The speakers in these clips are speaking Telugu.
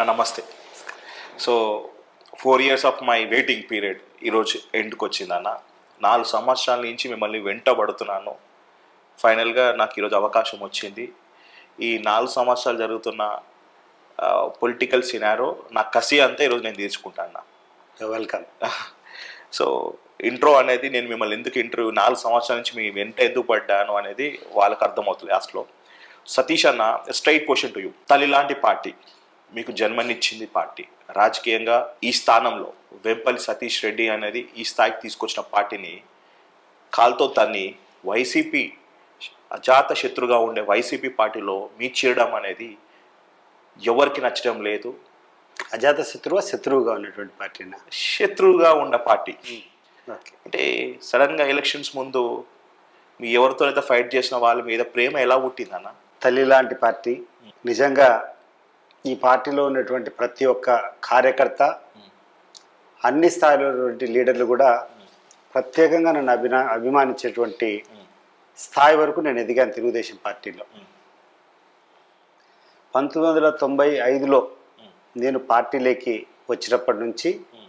అన్న నమస్తే so four years of my waiting period ఈరోజు ఎండ్కి వచ్చిందన్న నాలుగు సంవత్సరాల నుంచి మిమ్మల్ని వెంటబడుతున్నాను ఫైనల్గా నాకు ఈరోజు అవకాశం వచ్చింది ఈ నాలుగు సంవత్సరాలు జరుగుతున్న పొలిటికల్ సినారో నా కసి అంతా ఈరోజు నేను తీర్చుకుంటాను వెల్కమ్ సో ఇంట్రో అనేది నేను మిమ్మల్ని ఎందుకు ఇంటర్వ్యూ నాలుగు సంవత్సరాల నుంచి మీ వెంట ఎందుకు పడ్డాను అనేది వాళ్ళకి అర్థమవుతుంది లాస్ట్లో సతీష్ అన్న స్ట్రైట్ క్వశ్చన్ టు యూ తల్లి లాంటి పార్టీ మీకు జన్మనిచ్చింది పార్టీ రాజకీయంగా ఈ స్థానంలో వెంపల్లి సతీష్ రెడ్డి అనేది ఈ స్థాయికి తీసుకొచ్చిన పార్టీని కాల్తో తన్ని వైసీపీ అజాత శత్రుగా ఉండే వైసీపీ పార్టీలో మీ చేరడం అనేది ఎవరికి నచ్చడం లేదు అజాత శత్రువా శత్రువుగా ఉన్నటువంటి పార్టీనా శత్రువుగా ఉన్న పార్టీ ఓకే అంటే సడన్గా ఎలక్షన్స్ ముందు మీ ఎవరితో అయితే ఫైట్ చేసిన వాళ్ళ మీద ప్రేమ ఎలా పుట్టిందన్న తల్లి లాంటి పార్టీ నిజంగా ఈ పార్టీలో ఉన్నటువంటి ప్రతి ఒక్క కార్యకర్త అన్ని స్థాయిలో ఉన్నటువంటి లీడర్లు కూడా ప్రత్యేకంగా నన్ను అభినా అభిమానించేటువంటి స్థాయి వరకు నేను ఎదిగాను తెలుగుదేశం పార్టీలో పంతొమ్మిది వందల తొంభై ఐదులో నేను పార్టీలోకి వచ్చినప్పటి నుంచి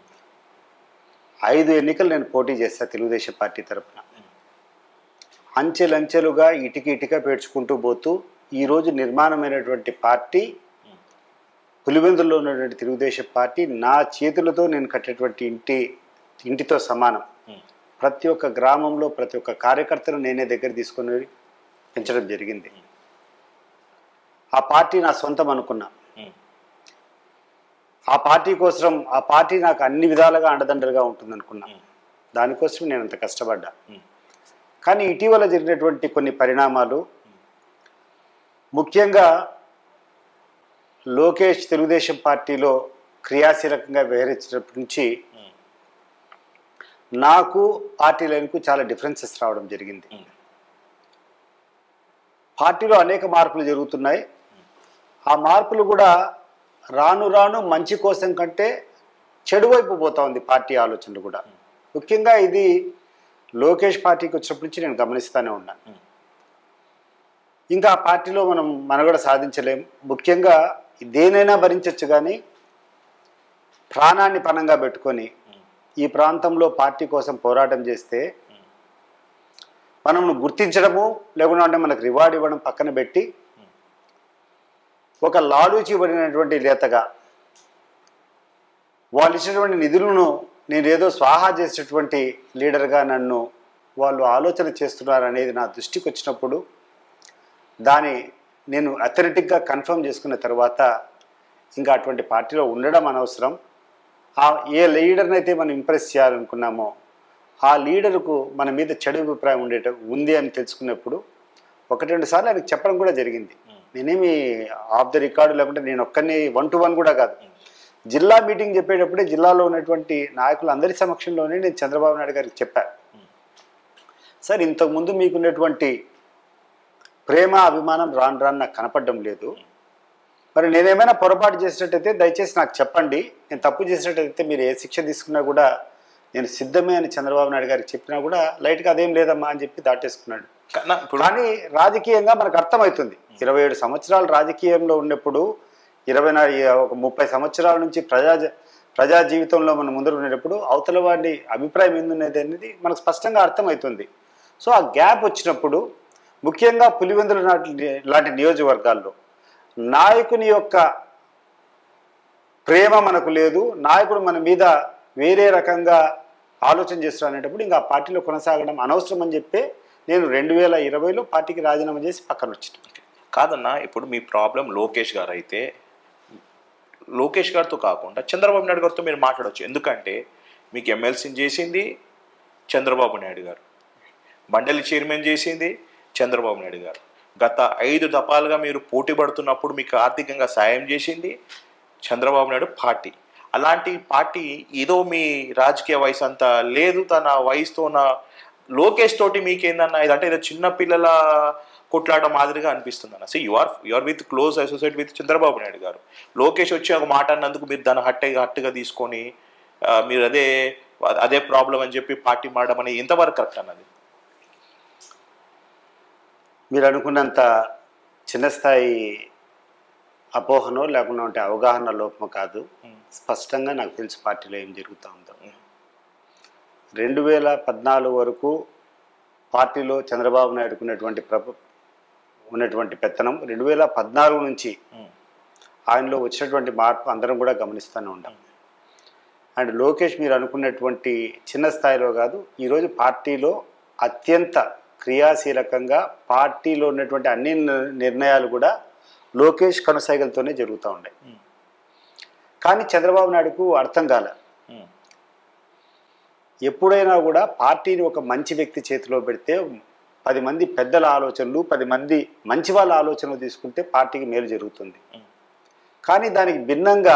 ఐదు ఎన్నికలు నేను పోటీ చేస్తా తెలుగుదేశం పార్టీ తరఫున అంచెలంచెలుగా ఇటుక ఇటుక పేర్చుకుంటూ పోతూ ఈరోజు నిర్మాణమైనటువంటి పార్టీ పులివెందుల్లో ఉన్నటువంటి తెలుగుదేశం పార్టీ నా చేతులతో నేను కట్టేటువంటి ఇంటి ఇంటితో సమానం ప్రతి ఒక్క గ్రామంలో ప్రతి ఒక్క కార్యకర్తను నేనే దగ్గర తీసుకొని పెంచడం జరిగింది ఆ పార్టీ నా సొంతం అనుకున్నా ఆ పార్టీ కోసం ఆ పార్టీ నాకు అన్ని విధాలుగా అండదండలుగా ఉంటుంది అనుకున్నా దానికోసం నేను అంత కష్టపడ్డా కానీ ఇటీవల జరిగినటువంటి కొన్ని పరిణామాలు ముఖ్యంగా లోకేష్ తెలుగుదేశం పార్టీలో క్రియాశీలకంగా వ్యవహరించినప్పటి నుంచి నాకు పార్టీ లైన్కు చాలా డిఫరెన్సెస్ రావడం జరిగింది పార్టీలో అనేక మార్పులు జరుగుతున్నాయి ఆ మార్పులు కూడా రాను రాను మంచి కోసం కంటే చెడు వైపు పోతా ఉంది పార్టీ ఆలోచనలు కూడా ముఖ్యంగా ఇది లోకేష్ పార్టీకి వచ్చినప్పటి నుంచి నేను గమనిస్తూనే ఉన్నాను ఇంకా ఆ పార్టీలో మనం మనుగడ సాధించలేం ముఖ్యంగా దేనైనా భరించవచ్చు కానీ ప్రాణాన్ని పణంగా పెట్టుకొని ఈ ప్రాంతంలో పార్టీ కోసం పోరాటం చేస్తే మనం గుర్తించడము లేకుండా అంటే మనకు రివార్డ్ ఇవ్వడం పక్కన పెట్టి ఒక లాలూచి ఇవ్వడినటువంటి నేతగా వాళ్ళు ఇచ్చినటువంటి నిధులను నేను ఏదో స్వాహా చేసేటువంటి లీడర్గా నన్ను వాళ్ళు ఆలోచన చేస్తున్నారు అనేది నా దృష్టికి వచ్చినప్పుడు దాని నేను అథెరిటిక్గా కన్ఫర్మ్ చేసుకున్న తర్వాత ఇంకా అటువంటి పార్టీలో ఉండడం అనవసరం ఆ ఏ లీడర్ని అయితే మనం ఇంప్రెస్ చేయాలనుకున్నామో ఆ లీడర్కు మన మీద చెడు అభిప్రాయం ఉండేట ఉంది అని తెలుసుకున్నప్పుడు ఒకటి రెండు సార్లు ఆయనకు చెప్పడం కూడా జరిగింది నేనేమి ఆఫ్ ద రికార్డు లేకుంటే నేను ఒక్కరిని వన్ టు వన్ కూడా కాదు జిల్లా మీటింగ్ చెప్పేటప్పుడే జిల్లాలో ఉన్నటువంటి నాయకులు అందరి సమక్షంలోనే నేను చంద్రబాబు నాయుడు గారికి చెప్పాను సార్ ఇంతకుముందు మీకున్నటువంటి ప్రేమ అభిమానం రాను రాను నాకు కనపడడం లేదు మరి నేనేమైనా పొరపాటు చేసినట్టయితే దయచేసి నాకు చెప్పండి నేను తప్పు చేసినట్టయితే మీరు ఏ శిక్ష తీసుకున్నా కూడా నేను సిద్ధమే అని చంద్రబాబు నాయుడు గారికి చెప్పినా కూడా లైట్గా అదేం లేదమ్మా అని చెప్పి దాటేసుకున్నాడు కన్నా ఇప్పుడు కానీ రాజకీయంగా మనకు అర్థమవుతుంది ఇరవై ఏడు సంవత్సరాలు రాజకీయంలో ఉన్నప్పుడు ఇరవై నా ఒక ముప్పై సంవత్సరాల నుంచి ప్రజా ప్రజా జీవితంలో మనం ముందర ఉండేటప్పుడు అవతల వాడి అభిప్రాయం ఏందనేది అనేది మనకు స్పష్టంగా అర్థమవుతుంది సో ఆ గ్యాప్ వచ్చినప్పుడు ముఖ్యంగా పులివెందుల నాటి లాంటి నియోజకవర్గాల్లో నాయకుని యొక్క ప్రేమ మనకు లేదు నాయకుడు మన మీద వేరే రకంగా ఆలోచన చేస్తున్నారు అనేటప్పుడు ఇంకా ఆ పార్టీలో కొనసాగడం అనవసరం అని చెప్పి నేను రెండు వేల ఇరవైలో పార్టీకి రాజీనామా చేసి పక్కన వచ్చిన కాదన్నా ఇప్పుడు మీ ప్రాబ్లం లోకేష్ గారు అయితే లోకేష్ గారితో కాకుండా చంద్రబాబు నాయుడు గారితో మీరు మాట్లాడవచ్చు ఎందుకంటే మీకు ఎమ్మెల్సీని చేసింది చంద్రబాబు నాయుడు గారు మండలి చైర్మన్ చేసింది చంద్రబాబు నాయుడు గారు గత ఐదు దఫాలుగా మీరు పోటీ పడుతున్నప్పుడు మీకు ఆర్థికంగా సాయం చేసింది చంద్రబాబు నాయుడు పార్టీ అలాంటి పార్టీ ఏదో మీ రాజకీయ వయసు అంతా లేదు తన వయసుతో ఉన్న లోకేష్ తోటి మీకేందన్నా ఇదంటే ఏదో చిన్న పిల్లల కొట్లాట మాదిరిగా అనిపిస్తుంది అన్న so you are you are with close associate with Chandrababu Naidu garu Lokesh వచ్చి ఒక మాట అన్నందుకు మీరు దాన్ని హట్ట హట్టుగా తీసుకొని ఆ, మీరు అదే అదే ప్రాబ్లం అని చెప్పి పార్టీ మారడం అనేది ఎంతవరకు కరెక్ట్ అన్నది మీరు అనుకున్నంత చిన్న స్థాయి అపోహనో లేకుండా ఉంటే అవగాహన లోపమో కాదు ఉమ్, స్పష్టంగా నాకు తెలుసు పార్టీలో ఏం జరుగుతూ ఉందో ఉమ్, రెండు వేల పద్నాలుగు వరకు పార్టీలో చంద్రబాబు నాయుడుకు ఉన్నటువంటి ప్రభు ఉన్నటువంటి పెత్తనం రెండు వేల పద్నాలుగు నుంచి ఉమ్, ఆయనలో వచ్చినటువంటి మార్పు అందరం కూడా గమనిస్తూనే ఉంటాం అండ్ లోకేష్ మీరు అనుకున్నటువంటి చిన్న స్థాయిలో కాదు ఈరోజు పార్టీలో అత్యంత క్రియాశీలకంగా పార్టీలో ఉన్నటువంటి అన్ని నిర్- నిర్ణయాలు కూడా లోకేష్ కనుసైగలతోనే జరుగుతూ ఉన్నాయి ఉమ్, కానీ చంద్రబాబు నాయుడుకు అర్థం కాలే ఉమ్, ఎప్పుడైనా కూడా పార్టీని ఒక మంచి వ్యక్తి చేతిలో పెడితే పది మంది పెద్దల ఆలోచనలు పది మంది మంచి వాళ్ళ ఆలోచనలు తీసుకుంటే పార్టీకి మేలు జరుగుతుంది ఉమ్, కానీ దానికి భిన్నంగా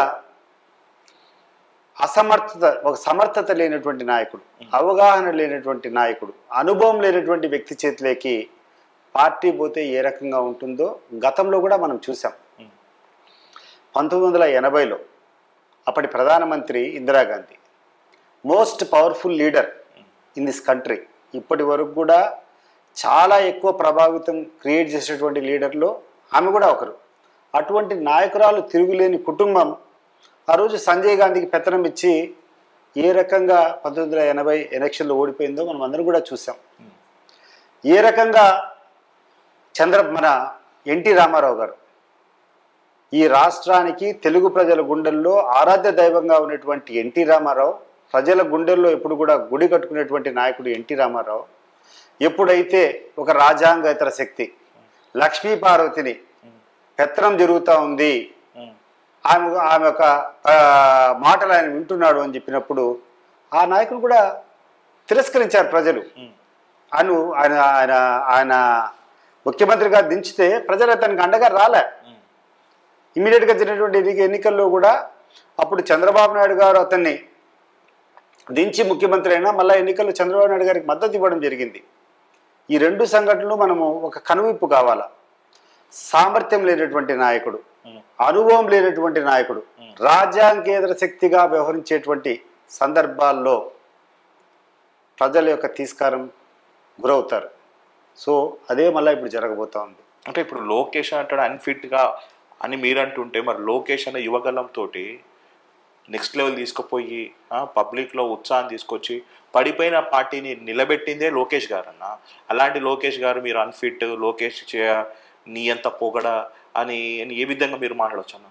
అసమర్థత ఒక సమర్థత లేనటువంటి నాయకుడు అవగాహన లేనటువంటి నాయకుడు అనుభవం లేనటువంటి వ్యక్తి చేతిలోకి పార్టీ పోతే ఏ రకంగా ఉంటుందో గతంలో కూడా మనం చూసాం ఉమ్, పంతొమ్మిది వందల ఎనభైలో అప్పటి ప్రధానమంత్రి Indira Gandhi most powerful leader in this country ఇప్పటి వరకు కూడా చాలా ఎక్కువ ప్రభావితం క్రియేట్ చేసేటువంటి లీడర్లో ఆమె కూడా ఒకరు అటువంటి నాయకురాలు తిరుగులేని కుటుంబం ఆ రోజు సంజయ్ గాంధీకి పెత్తనం ఇచ్చి ఏ రకంగా పంతొమ్మిది వందల ఎనభై ఎలక్షన్లో ఓడిపోయిందో మనం అందరం కూడా చూసాం ఏ రకంగా చంద్ర మన ఎన్టీ రామారావు గారు ఈ రాష్ట్రానికి తెలుగు ప్రజల గుండెల్లో ఆరాధ్య దైవంగా ఉన్నటువంటి ఎన్టీ రామారావు ప్రజల గుండెల్లో ఎప్పుడు కూడా గుడి కట్టుకునేటువంటి నాయకుడు ఎన్టీ రామారావు ఎప్పుడైతే ఒక రాజ్యాంగేతర శక్తి లక్ష్మీ పార్వతిని పెత్తనం జరుగుతూ ఉంది ఉమ్, ఆమె ఆమె ఒక ఆ, మాటలు ఆయన వింటున్నాడు అని చెప్పినప్పుడు ఆ నాయకుడు కూడా తిరస్కరించారు ప్రజలు ఉమ్, అను ఆయన ఆయన ఆయన ముఖ్యమంత్రిగా దించితే ప్రజలు అతనికి అండగా రాలే ఉమ్, ఇమీడియట్గా జరిగినటువంటి ఎన్నిక ఎన్నికల్లో కూడా అప్పుడు చంద్రబాబు నాయుడు గారు అతన్ని దించి ముఖ్యమంత్రి అయినా మళ్ళీ ఎన్నికల్లో చంద్రబాబు నాయుడు గారికి మద్దతు ఇవ్వడం జరిగింది ఈ రెండు సంఘటనలు మనము ఒక కనువిప్పు కావాలా సామర్థ్యం లేనటువంటి నాయకుడు ఉమ్, అనుభవం లేనటువంటి నాయకుడు రాజ్యాంగేతర శక్తిగా వ్యవహరించేటువంటి సందర్భాల్లో ప్రజల యొక్క తిరస్కారం గురవుతారు సో అదే మళ్ళీ ఇప్పుడు జరగబోతా ఉంది అంటే ఇప్పుడు లోకేష్ అంటాడు అన్ఫిట్గా అని మీరు అంటుంటే మరి లోకేష్ అనే యువగలంతో నెక్స్ట్ లెవెల్ తీసుకుపోయి పబ్లిక్లో ఉత్సాహం తీసుకొచ్చి పడిపోయిన పార్టీని నిలబెట్టిందే లోకేష్ గారు అన్న అలాంటి లోకేష్ గారు మీరు అన్ఫిట్ లోకేష్ చే నీ అంత పొగడ అని అని ఏ విధంగా మీరు మాట్లాడచ్చు అన్న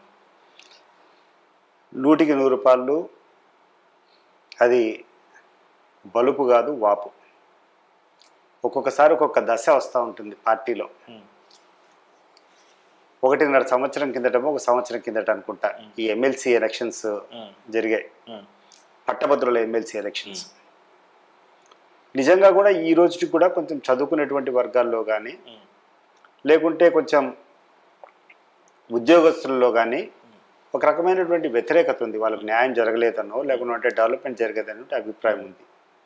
నూటికి నూరు రూపాయలు అది బలుపు కాదు వాపు ఒక్కొక్కసారి ఒక్కొక్క దశ వస్తూ ఉంటుంది పార్టీలో ఉమ్, ఒకటిన్నర సంవత్సరం కిందటమో ఒక సంవత్సరం కిందట అనుకుంటా ఈ ఎమ్మెల్సీ ఎలక్షన్స్ ఉమ్, జరిగాయి ఉమ్, పట్టభద్రుల ఎమ్మెల్సీ ఎలక్షన్స్ నిజంగా కూడా ఈ రోజుకి కూడా కొంచెం చదువుకునేటువంటి వర్గాల్లో కానీ ఉమ్, లేకుంటే కొంచెం ఉద్యోగస్తుల్లో కానీ ఒక రకమైనటువంటి వ్యతిరేకత ఉంది వాళ్ళకి న్యాయం జరగలేదనో లేకుంటే డెవలప్మెంట్ జరగలేదనో అభిప్రాయం ఉంది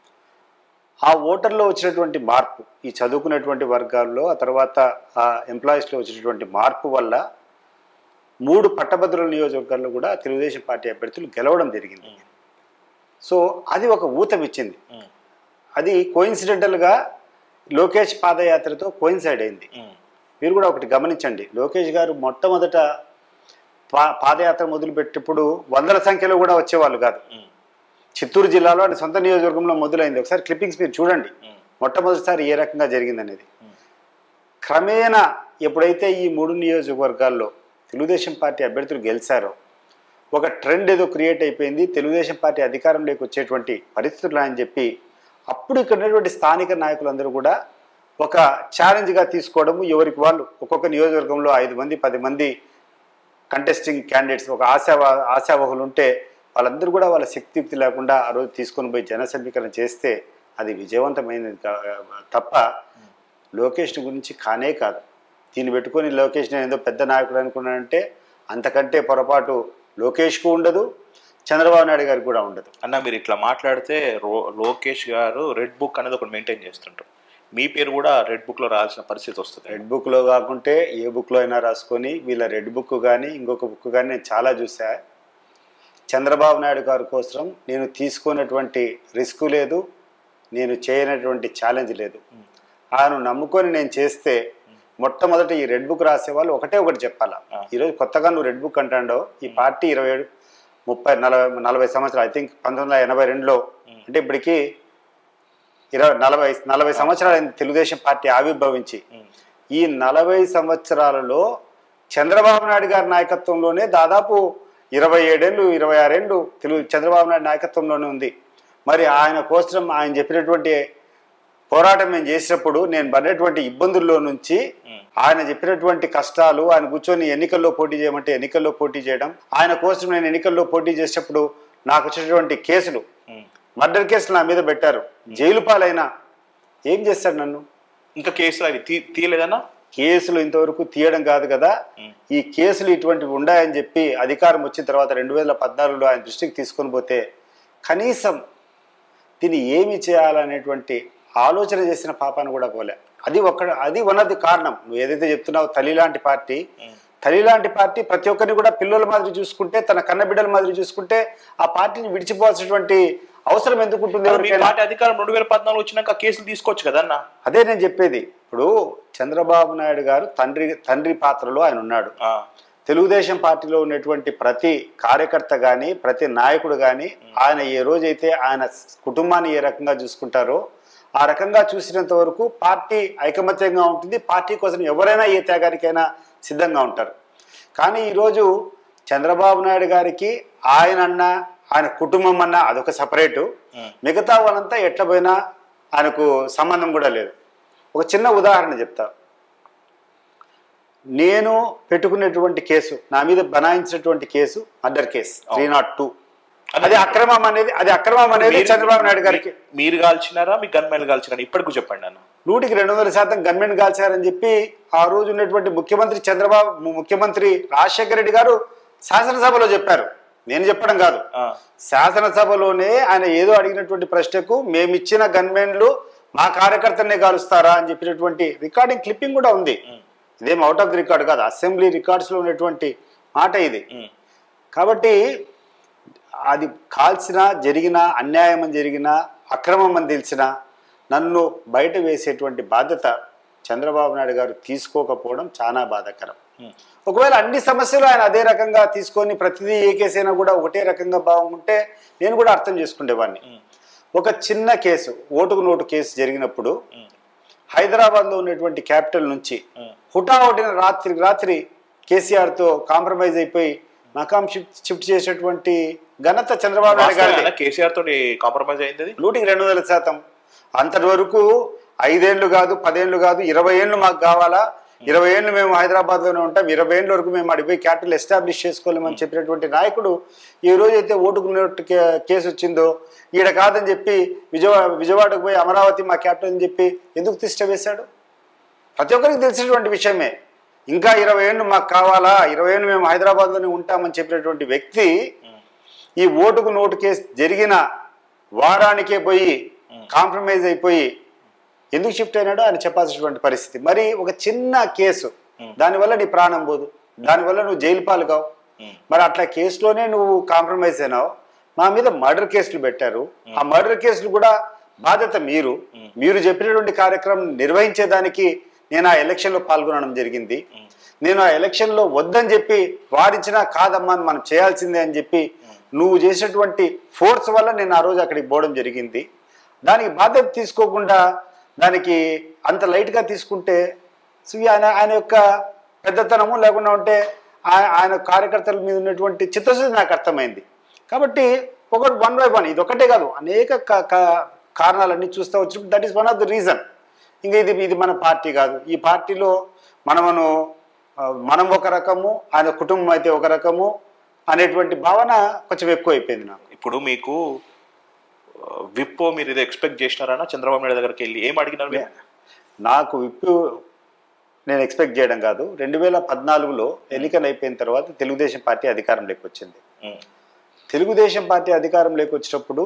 ఆ ఓటర్లో వచ్చినటువంటి మార్పు ఈ చదువుకునేటువంటి వర్గాల్లో ఆ తర్వాత ఆ ఎంప్లాయీస్లో వచ్చినటువంటి మార్పు వల్ల మూడు పట్టభద్రుల నియోజకవర్గాల్లో కూడా తెలుగుదేశం పార్టీ అభ్యర్థులు గెలవడం జరిగింది సో అది ఒక ఊతమిచ్చింది ఉమ్, అది కోయిన్సిడెంటల్గా లోకేష్ పాదయాత్రతో కోయిన్సైడ్ అయింది ఉమ్, మీరు కూడా ఒకటి గమనించండి లోకేష్ గారు మొట్టమొదట పా పాదయాత్ర మొదలుపెట్టినప్పుడు వందల సంఖ్యలో కూడా వచ్చేవాళ్ళు కాదు ఉమ్, చిత్తూరు జిల్లాలో ఆయన సొంత నియోజకవర్గంలో మొదలైంది ఒకసారి క్లిప్పింగ్స్ మీరు చూడండి ఉమ్, మొట్టమొదటిసారి ఏ రకంగా జరిగిందనేది ఉమ్, క్రమేణా ఎప్పుడైతే ఈ మూడు నియోజకవర్గాల్లో తెలుగుదేశం పార్టీ అభ్యర్థులు గెలిచారో ఒక ట్రెండ్ ఏదో క్రియేట్ అయిపోయింది తెలుగుదేశం పార్టీ అధికారంలోకి వచ్చేటువంటి పరిస్థితులు అని చెప్పి అప్పుడు ఇక్కడ ఉన్నటువంటి స్థానిక నాయకులందరూ కూడా ఒక ఛాలెంజ్గా తీసుకోవడం ఎవరికి వాళ్ళు ఒక్కొక్క నియోజకవర్గంలో ఐదు మంది పది మంది కంటెస్టింగ్ క్యాండిడేట్స్ ఒక ఆశావా ఆశావహులు ఉంటే వాళ్ళందరూ కూడా వాళ్ళ శక్తియుక్తి లేకుండా ఆ రోజు తీసుకొని పోయి జన సమీకరణ చేస్తే అది విజయవంతమైనది కా- తప్ప లోకేష్ గురించి కానే కాదు దీన్ని పెట్టుకొని లోకేష్ నేను ఏదో పెద్ద నాయకుడు అనుకున్నానంటే అంతకంటే పొరపాటు లోకేష్కు ఉండదు చంద్రబాబు నాయుడు గారికి కూడా ఉండదు అన్న మీరు ఇట్లా మాట్లాడితే రో లోకేష్ గారు రెడ్ బుక్ అనేది ఒకటి మెయింటైన్ చేస్తుంటారు మీ పేరు కూడా రెడ్ బుక్లో రావాల్సిన పరిస్థితి వస్తుంది రెడ్ బుక్లో కాకుంటే ఏ బుక్లో అయినా రాసుకొని వీళ్ళ రెడ్ బుక్ కానీ ఇంకొక బుక్ కానీ నేను చాలా చూసా చంద్రబాబు నాయుడు గారి కోసం నేను తీసుకున్నటువంటి రిస్క్ లేదు నేను చేయనటువంటి ఛాలెంజ్ లేదు ఆయన నమ్ముకొని నేను చేస్తే మొట్టమొదటి ఈ రెడ్ బుక్ రాసే వాళ్ళు ఒకటే ఒకటి చెప్పాలా ఆ. ఈరోజు కొత్తగా నువ్వు రెడ్ బుక్ అంటాడో ఈ పార్టీ ఇరవై ఏడు ముప్పై నలభై నలభై సంవత్సరాలు ఐ థింక్ పంతొమ్మిది వందల ఎనభై రెండులో అంటే ఇప్పటికి ఇరవై నలభై నలభై సంవత్సరాలు అయింది తెలుగుదేశం పార్టీ ఆవిర్భవించి ఉమ్, ఈ నలభై సంవత్సరాలలో చంద్రబాబు నాయుడు గారి నాయకత్వంలోనే దాదాపు ఇరవై ఏడేళ్ళు ఇరవై ఆరేళ్ళు తెలుగు చంద్రబాబు నాయుడు నాయకత్వంలోనే ఉంది మరి ఆయన కోసం ఆయన చెప్పినటువంటి పోరాటం మేము చేసినప్పుడు నేను పడినటువంటి ఇబ్బందుల్లో నుంచి ఉమ్, ఆయన చెప్పినటువంటి కష్టాలు ఆయన కూర్చొని ఎన్నికల్లో పోటీ చేయమంటే ఎన్నికల్లో పోటీ చేయడం ఆయన కోసం నేను ఎన్నికల్లో పోటీ చేసేటప్పుడు నాకు వచ్చినటువంటి కేసులు ఉమ్. మర్డర్ కేసులు నా మీద పెట్టారు జైలు పాలైనా ఏం చేస్తాడు నన్ను ఇంకా కేసులు అవి తీ తీయలేదన్నా కేసులు ఇంతవరకు తీయడం కాదు కదా ఉమ్, ఈ కేసులు ఇటువంటివి ఉన్నాయని చెప్పి అధికారం వచ్చిన తర్వాత రెండు వేల పద్నాలుగులో ఆయన దృష్టికి తీసుకొని పోతే కనీసం దీన్ని ఏమి చేయాలనేటువంటి ఆలోచన చేసిన పాపాను కూడా పోలే అది ఒక్క అది ఉన్నది కారణం నువ్వు ఏదైతే చెప్తున్నావు తల్లి లాంటి పార్టీ ఉమ్. తల్లి లాంటి పార్టీ ప్రతి ఒక్కరిని కూడా పిల్లల మాదిరి చూసుకుంటే తన కన్న బిడ్డల మాదిరి చూసుకుంటే ఆ పార్టీని విడిచిపోవాల్సినటువంటి అవసరం ఎందుకు ఉంటుంది మీ ఎవరికైనా పార్టీ అధికారం రెండు వేల పద్నాలుగు వచ్చినాక కేసులు తీసుకోవచ్చు కదన్నా అదే నేను చెప్పేది ఇప్పుడు చంద్రబాబు నాయుడు గారు తండ్రి తండ్రి పాత్రలో ఆయన ఉన్నాడు ఆ, తెలుగుదేశం పార్టీలో ఉన్నటువంటి ప్రతి కార్యకర్త కానీ ప్రతి నాయకుడు కానీ ఆయన ఏ రోజైతే ఆయన కుటుంబాన్ని ఏ రకంగా చూసుకుంటారో ఆ రకంగా చూసినంత వరకు పార్టీ ఐకమత్యంగా ఉంటుంది పార్టీ కోసం ఎవరైనా ఏ త్యాగానికైనా సిద్ధంగా ఉంటారు కానీ ఈరోజు చంద్రబాబు నాయుడు గారికి ఆయన అన్న ఆయన కుటుంబం అన్న అదొక సపరేటు ఉమ్, మిగతా వాళ్ళంతా ఎట్ల పోయినా ఆయనకు సంబంధం కూడా లేదు ఒక చిన్న ఉదాహరణ చెప్తా నేను పెట్టుకున్నటువంటి కేసు నా మీద బనాయించినటువంటి case murder case three not two అది అక్రమం అనేది అది అక్రమం అనేది మీరు- చంద్రబాబు నాయుడు గారికి మీరు కాల్చినారా మీ గన్మెన్లు కాల్చినారా ఇప్పటికి చెప్పండి అన్న నూటికి రెండు వందల శాతం గన్మెన్ కాల్చారని చెప్పి ఆ రోజు ఉన్నటువంటి ముఖ్యమంత్రి చంద్రబాబు ము- ముఖ్యమంత్రి రాజశేఖర రెడ్డి గారు శాసనసభలో చెప్పారు నేను చెప్పడం కాదు ఆ, శాసనసభలోనే ఆయన ఏదో అడిగినటువంటి ప్రశ్నకు మేమిచ్చిన గన్మెన్లు మా కార్యకర్తనే కాలుస్తారా అని చెప్పినటువంటి రికార్డింగ్ క్లిప్పింగ్ కూడా ఉంది ఉమ్, ఇదేం అవుట్ ఆఫ్ ది రికార్డ్ కాదు అసెంబ్లీ రికార్డ్స్లో ఉన్నటువంటి మాట ఇది ఉమ్, కాబట్టి అది కాల్సిన జరిగిన అన్యాయం అని జరిగిన అక్రమం అని తెలిసిన నన్ను బయట వేసేటువంటి బాధ్యత చంద్రబాబు నాయుడు గారు తీసుకోకపోవడం చాలా బాధాకరం ఉమ్, ఒకవేళ అన్ని సమస్యలు ఆయన అదే రకంగా తీసుకొని ప్రతిదీ ఏ కేసైనా కూడా ఒకటే రకంగా బాగుంటే నేను కూడా అర్థం చేసుకునేవాడిని ఉమ్, ఒక చిన్న కేసు ఓటుకు నోటు కేసు జరిగినప్పుడు ఉమ్, హైదరాబాద్లో ఉన్నటువంటి క్యాపిటల్ నుంచి ఉమ్. హుటాహుటిన రాత్రి రాత్రి కేసీఆర్తో కాంప్రమైజ్ అయిపోయి మకాం షిఫ్ట్ షిఫ్ట్ చేసేటువంటి ఘనత చంద్రబాబు నాయుడు గారిది వాస్తవేనా కేసీఆర్ తోటి కాంప్రమైజ్ అయింది అది? నూటికి రెండు వందల శాతం అంతటి వరకు ఐదేళ్లు కాదు పదేళ్లు కాదు ఇరవై ఏళ్ళు మాకు కావాలా ఇరవై ఏళ్ళు మేము హైదరాబాద్లోనే ఉంటాం ఇరవై ఏళ్ళ వరకు మేము అడిపోయి క్యాపిటల్ ఎస్టాబ్లిష్ చేసుకోలేమని చెప్పినటువంటి నాయకుడు ఈ రోజు అయితే ఓటుకున్నట్టు కే- కేసు వచ్చిందో ఈడ కాదని చెప్పి విజయవాడ విజయవాడకు పోయి అమరావతి మా క్యాపిటల్ అని చెప్పి ఎందుకు తిష్ట వేశాడు ప్రతి ఒక్కరికి తెలిసినటువంటి విషయమే ఇంకా ఇరవై ఏళ్ళు మాకు కావాలా ఇరవై ఏళ్ళు మేము హైదరాబాద్లోనే ఉంటామని చెప్పినటువంటి వ్యక్తి ఉమ్, ఈ ఓటుకు నోటు కేసు జరిగిన వారానికే పోయి కాంప్రమైజ్ అయిపోయి ఎందుకు షిఫ్ట్ అయినాడో ఆయన చెప్పాల్సినటువంటి పరిస్థితి మరి ఒక చిన్న కేసు దానివల్ల నీ ప్రాణం పోదు దానివల్ల నువ్వు జైలు పాలు కావు ఉమ్, మరి అట్లా కేసులోనే నువ్వు కాంప్రమైజ్ అయినావు మా మీద మర్డర్ కేసులు పెట్టారు ఆ మర్డర్ కేసులు కూడా బాధ్యత మీరు మీరు చెప్పినటువంటి కార్యక్రమం నిర్వహించేదానికి నేను ఆ ఎలక్షన్లో పాల్గొనడం జరిగింది నేను ఆ ఎలక్షన్లో వద్దని చెప్పి వారించినా కాదమ్మా మనం చేయాల్సిందే అని చెప్పి నువ్వు చేసినటువంటి ఫోర్స్ వల్ల నేను ఆ రోజు అక్కడికి పోవడం జరిగింది దానికి బాధ్యత తీసుకోకుండా దానికి అంత లైట్గా తీసుకుంటే సో ఈ ఆయన ఆయన యొక్క పెద్దతనము లేకుండా ఉంటే ఆయ- ఆయన కార్యకర్తల మీద ఉన్నటువంటి చిత్తశుద్ధి నాకు అర్థమైంది కాబట్టి ఒకటి వన్ బై వన్ ఇది ఒకటే కాదు అనేక క- క- కారణాలన్నీ చూస్తూ వచ్చినప్పుడు that is one of the reason ఇంకా ఇది ఇది మన పార్టీ కాదు ఈ పార్టీలో మనమును ఆ, మనం ఒక రకము ఆయన కుటుంబం అయితే ఒక రకము అనేటువంటి భావన కొంచెం ఎక్కువ అయిపోయింది నాకు ఇప్పుడు మీకు ఆ, విప్పో మీరు ఏదో ఎక్స్పెక్ట్ చేసినారన్నా చంద్రబాబు నాయుడు దగ్గరికి వెళ్ళి ఏం అడిగినారు మీరు? నాకు విప్పు నేను ఎక్స్పెక్ట్ చేయడం కాదు రెండు వేల పద్నాలుగులో ఎన్నికలు అయిపోయిన తర్వాత తెలుగుదేశం పార్టీ అధికారంలోకి వచ్చింది ఉమ్, తెలుగుదేశం పార్టీ అధికారంలోకి వచ్చినప్పుడు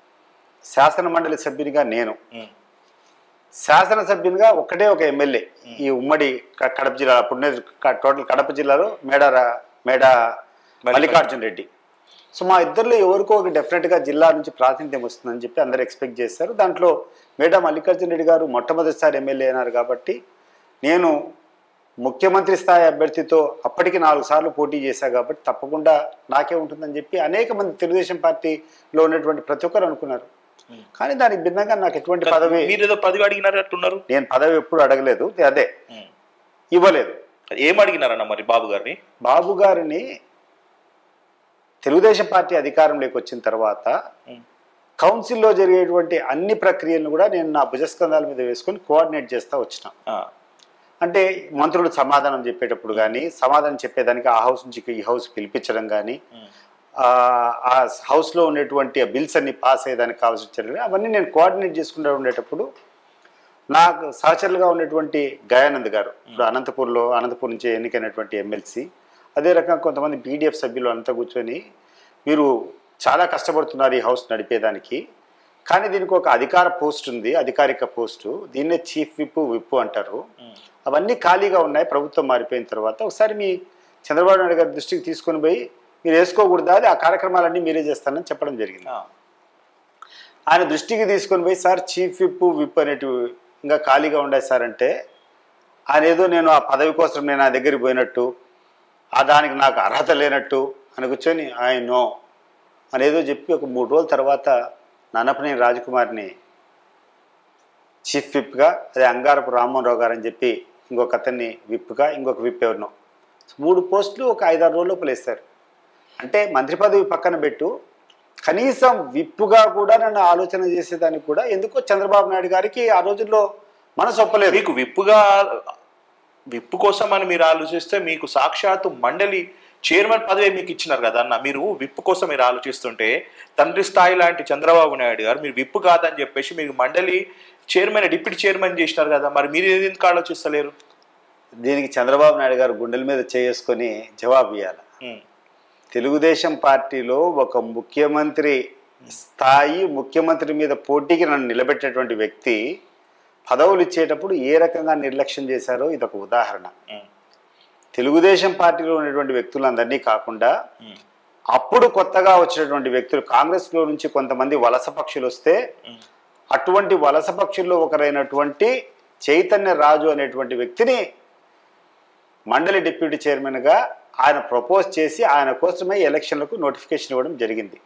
శాసన మండలి సభ్యునిగా నేను ఉమ్, శాసనసభ్యునిగా ఒకటే ఒక ఎమ్మెల్యే ఈ ఉమ్మడి క- కడప జిల్లా అప్పుడు టోటల్ కడప జిల్లాలో మేడ మేడ మల్లికార్జున రెడ్డి సో మా ఇద్దరిలో ఎవరికో ఒక డెఫినెట్గా జిల్లా నుంచి ప్రాతినిధ్యం వస్తుందని చెప్పి అందరు ఎక్స్పెక్ట్ చేస్తారు దాంట్లో మేడ మల్లికార్జున రెడ్డి గారు మొట్టమొదటిసారి ఎమ్మెల్యే అయినారు కాబట్టి నేను ముఖ్యమంత్రి స్థాయి అభ్యర్థితో అప్పటికి నాలుగు సార్లు పోటీ చేశా కాబట్టి తప్పకుండా నాకే ఉంటుందని చెప్పి అనేక మంది తెలుగుదేశం పార్టీలో ఉన్నటువంటి ప్రతి ఒక్కరు అనుకున్నారు కానీ దానికి భిన్నంగా నాకు ఎటువంటి పదవి మీరు ఏదో పదవి అడిగినారట్టున్నారు నేను పదవి ఎప్పుడు అడగలేదు అదే ఉమ్. ఇవ్వలేదు ఏం అడిగినారన్న మరి బాబు గారిని బాబు గారిని తెలుగుదేశం పార్టీ అధికారంలోకి వచ్చిన తర్వాత ఉమ్. కౌన్సిల్లో జరిగేటువంటి అన్ని ప్రక్రియలను కూడా నేను నా భుజస్కంధాల మీద వేసుకొని కోఆర్డినేట్ చేస్తూ వచ్చిన ఆ, అంటే మంత్రులు సమాధానం చెప్పేటప్పుడు కానీ సమాధానం చెప్పేదానికి ఆ హౌస్ నుంచి ఈ హౌస్ పిలిపించడం కానీ ఉమ్. ఆ ఆ హౌస్లో ఉండేటువంటి ఆ బిల్స్ అన్ని పాస్ అయ్యేదానికి కావాల్సిన చర్యలు అవన్నీ నేను కోఆర్డినేట్ చేసుకుంటూ ఉండేటప్పుడు నాకు సహచరులుగా ఉన్నటువంటి గయానంద్ గారు ఇప్పుడు అనంతపూర్లో అనంతపూర్ నుంచి ఎన్నికైనటువంటి ఎమ్మెల్సీ అదే రకంగా కొంతమంది పీడిఎఫ్ సభ్యులు అంతా కూర్చొని మీరు చాలా కష్టపడుతున్నారు ఈ హౌస్ నడిపేదానికి కానీ దీనికి ఒక అధికార పోస్ట్ ఉంది అధికారిక పోస్టు దీన్నే చీఫ్ విప్ విప్ అంటారు ఉమ్. అవన్నీ ఖాళీగా ఉన్నాయి ప్రభుత్వం మారిపోయిన తర్వాత ఒకసారి మీ చంద్రబాబు నాయుడు గారి దృష్టికి తీసుకొని పోయి మీరు వేసుకోకూడదా అది ఆ కార్యక్రమాలన్నీ మీరే చేస్తానని చెప్పడం జరిగింది ఆ, ఆయన దృష్టికి తీసుకొని పోయి సార్ చీఫ్ విప్ విప్ అనేటివి ఇంకా ఖాళీగా ఉండే సార్ అంటే ఆయన ఏదో నేను ఆ పదవి కోసం నేను ఆ దగ్గరికి పోయినట్టు ఆ దానికి నాకు అర్హత లేనట్టు అని కూర్చొని ఆయన నో అనేదో చెప్పి ఒక మూడు రోజుల తర్వాత నన్నపనేని రాజకుమార్ని చీఫ్ విప్గా అదే అంగారపు రామ్మోహన్ రావు గారు అని చెప్పి ఇంకొక అతన్ని విప్గా ఇంకొక విప్ ఎవరినో మూడు పోస్టులు ఒక ఐదారు రోజుల లోపల వేస్తారు అంటే మంత్రి పదవి పక్కన పెట్టు కనీసం విప్పుగా కూడా నన్ను ఆలోచన చేసేదానికి కూడా ఎందుకో చంద్రబాబు నాయుడు గారికి ఆ రోజుల్లో మనసు ఒప్పలేదు మీకు విప్పుగా విప్పు కోసం అని మీరు ఆలోచిస్తే మీకు సాక్షాత్తు మండలి చైర్మన్ పదవి మీకు ఇచ్చినారు కదా అన్న మీరు విప్పు కోసం మీరు ఆలోచిస్తుంటే తండ్రి స్థాయి లాంటి చంద్రబాబు నాయుడు గారు మీరు విప్పు కాదని చెప్పేసి మీకు మండలి చైర్మన్ డిప్యూటీ చైర్మన్ చేసినారు కదా మరి మీరు ఎందుకు ఆలోచిస్తలేరు దీనికి చంద్రబాబు నాయుడు గారు గుండెల మీద చేసుకొని జవాబు ఇవ్వాలి ఉమ్, తెలుగుదేశం పార్టీలో ఒక ముఖ్యమంత్రి స్థాయి ముఖ్యమంత్రి మీద పోటీకి నన్ను నిలబెట్టేటువంటి వ్యక్తి పదవులు ఇచ్చేటప్పుడు ఏ రకంగా నిర్లక్ష్యం చేశారో ఇదొక ఉదాహరణ ఉమ్, తెలుగుదేశం పార్టీలో ఉన్నటువంటి వ్యక్తులందరినీ కాకుండా ఉమ్, అప్పుడు కొత్తగా వచ్చినటువంటి వ్యక్తులు కాంగ్రెస్లో నుంచి కొంతమంది వలస పక్షులు వస్తే ఉమ్, అటువంటి వలస పక్షుల్లో ఒకరైనటువంటి చైతన్య రాజు అనేటువంటి వ్యక్తిని మండలి డిప్యూటీ చైర్మన్గా ఆయన ప్రపోజ్ చేసి ఆయన కోసమే ఎలక్షన్లకు నోటిఫికేషన్ ఇవ్వడం జరిగింది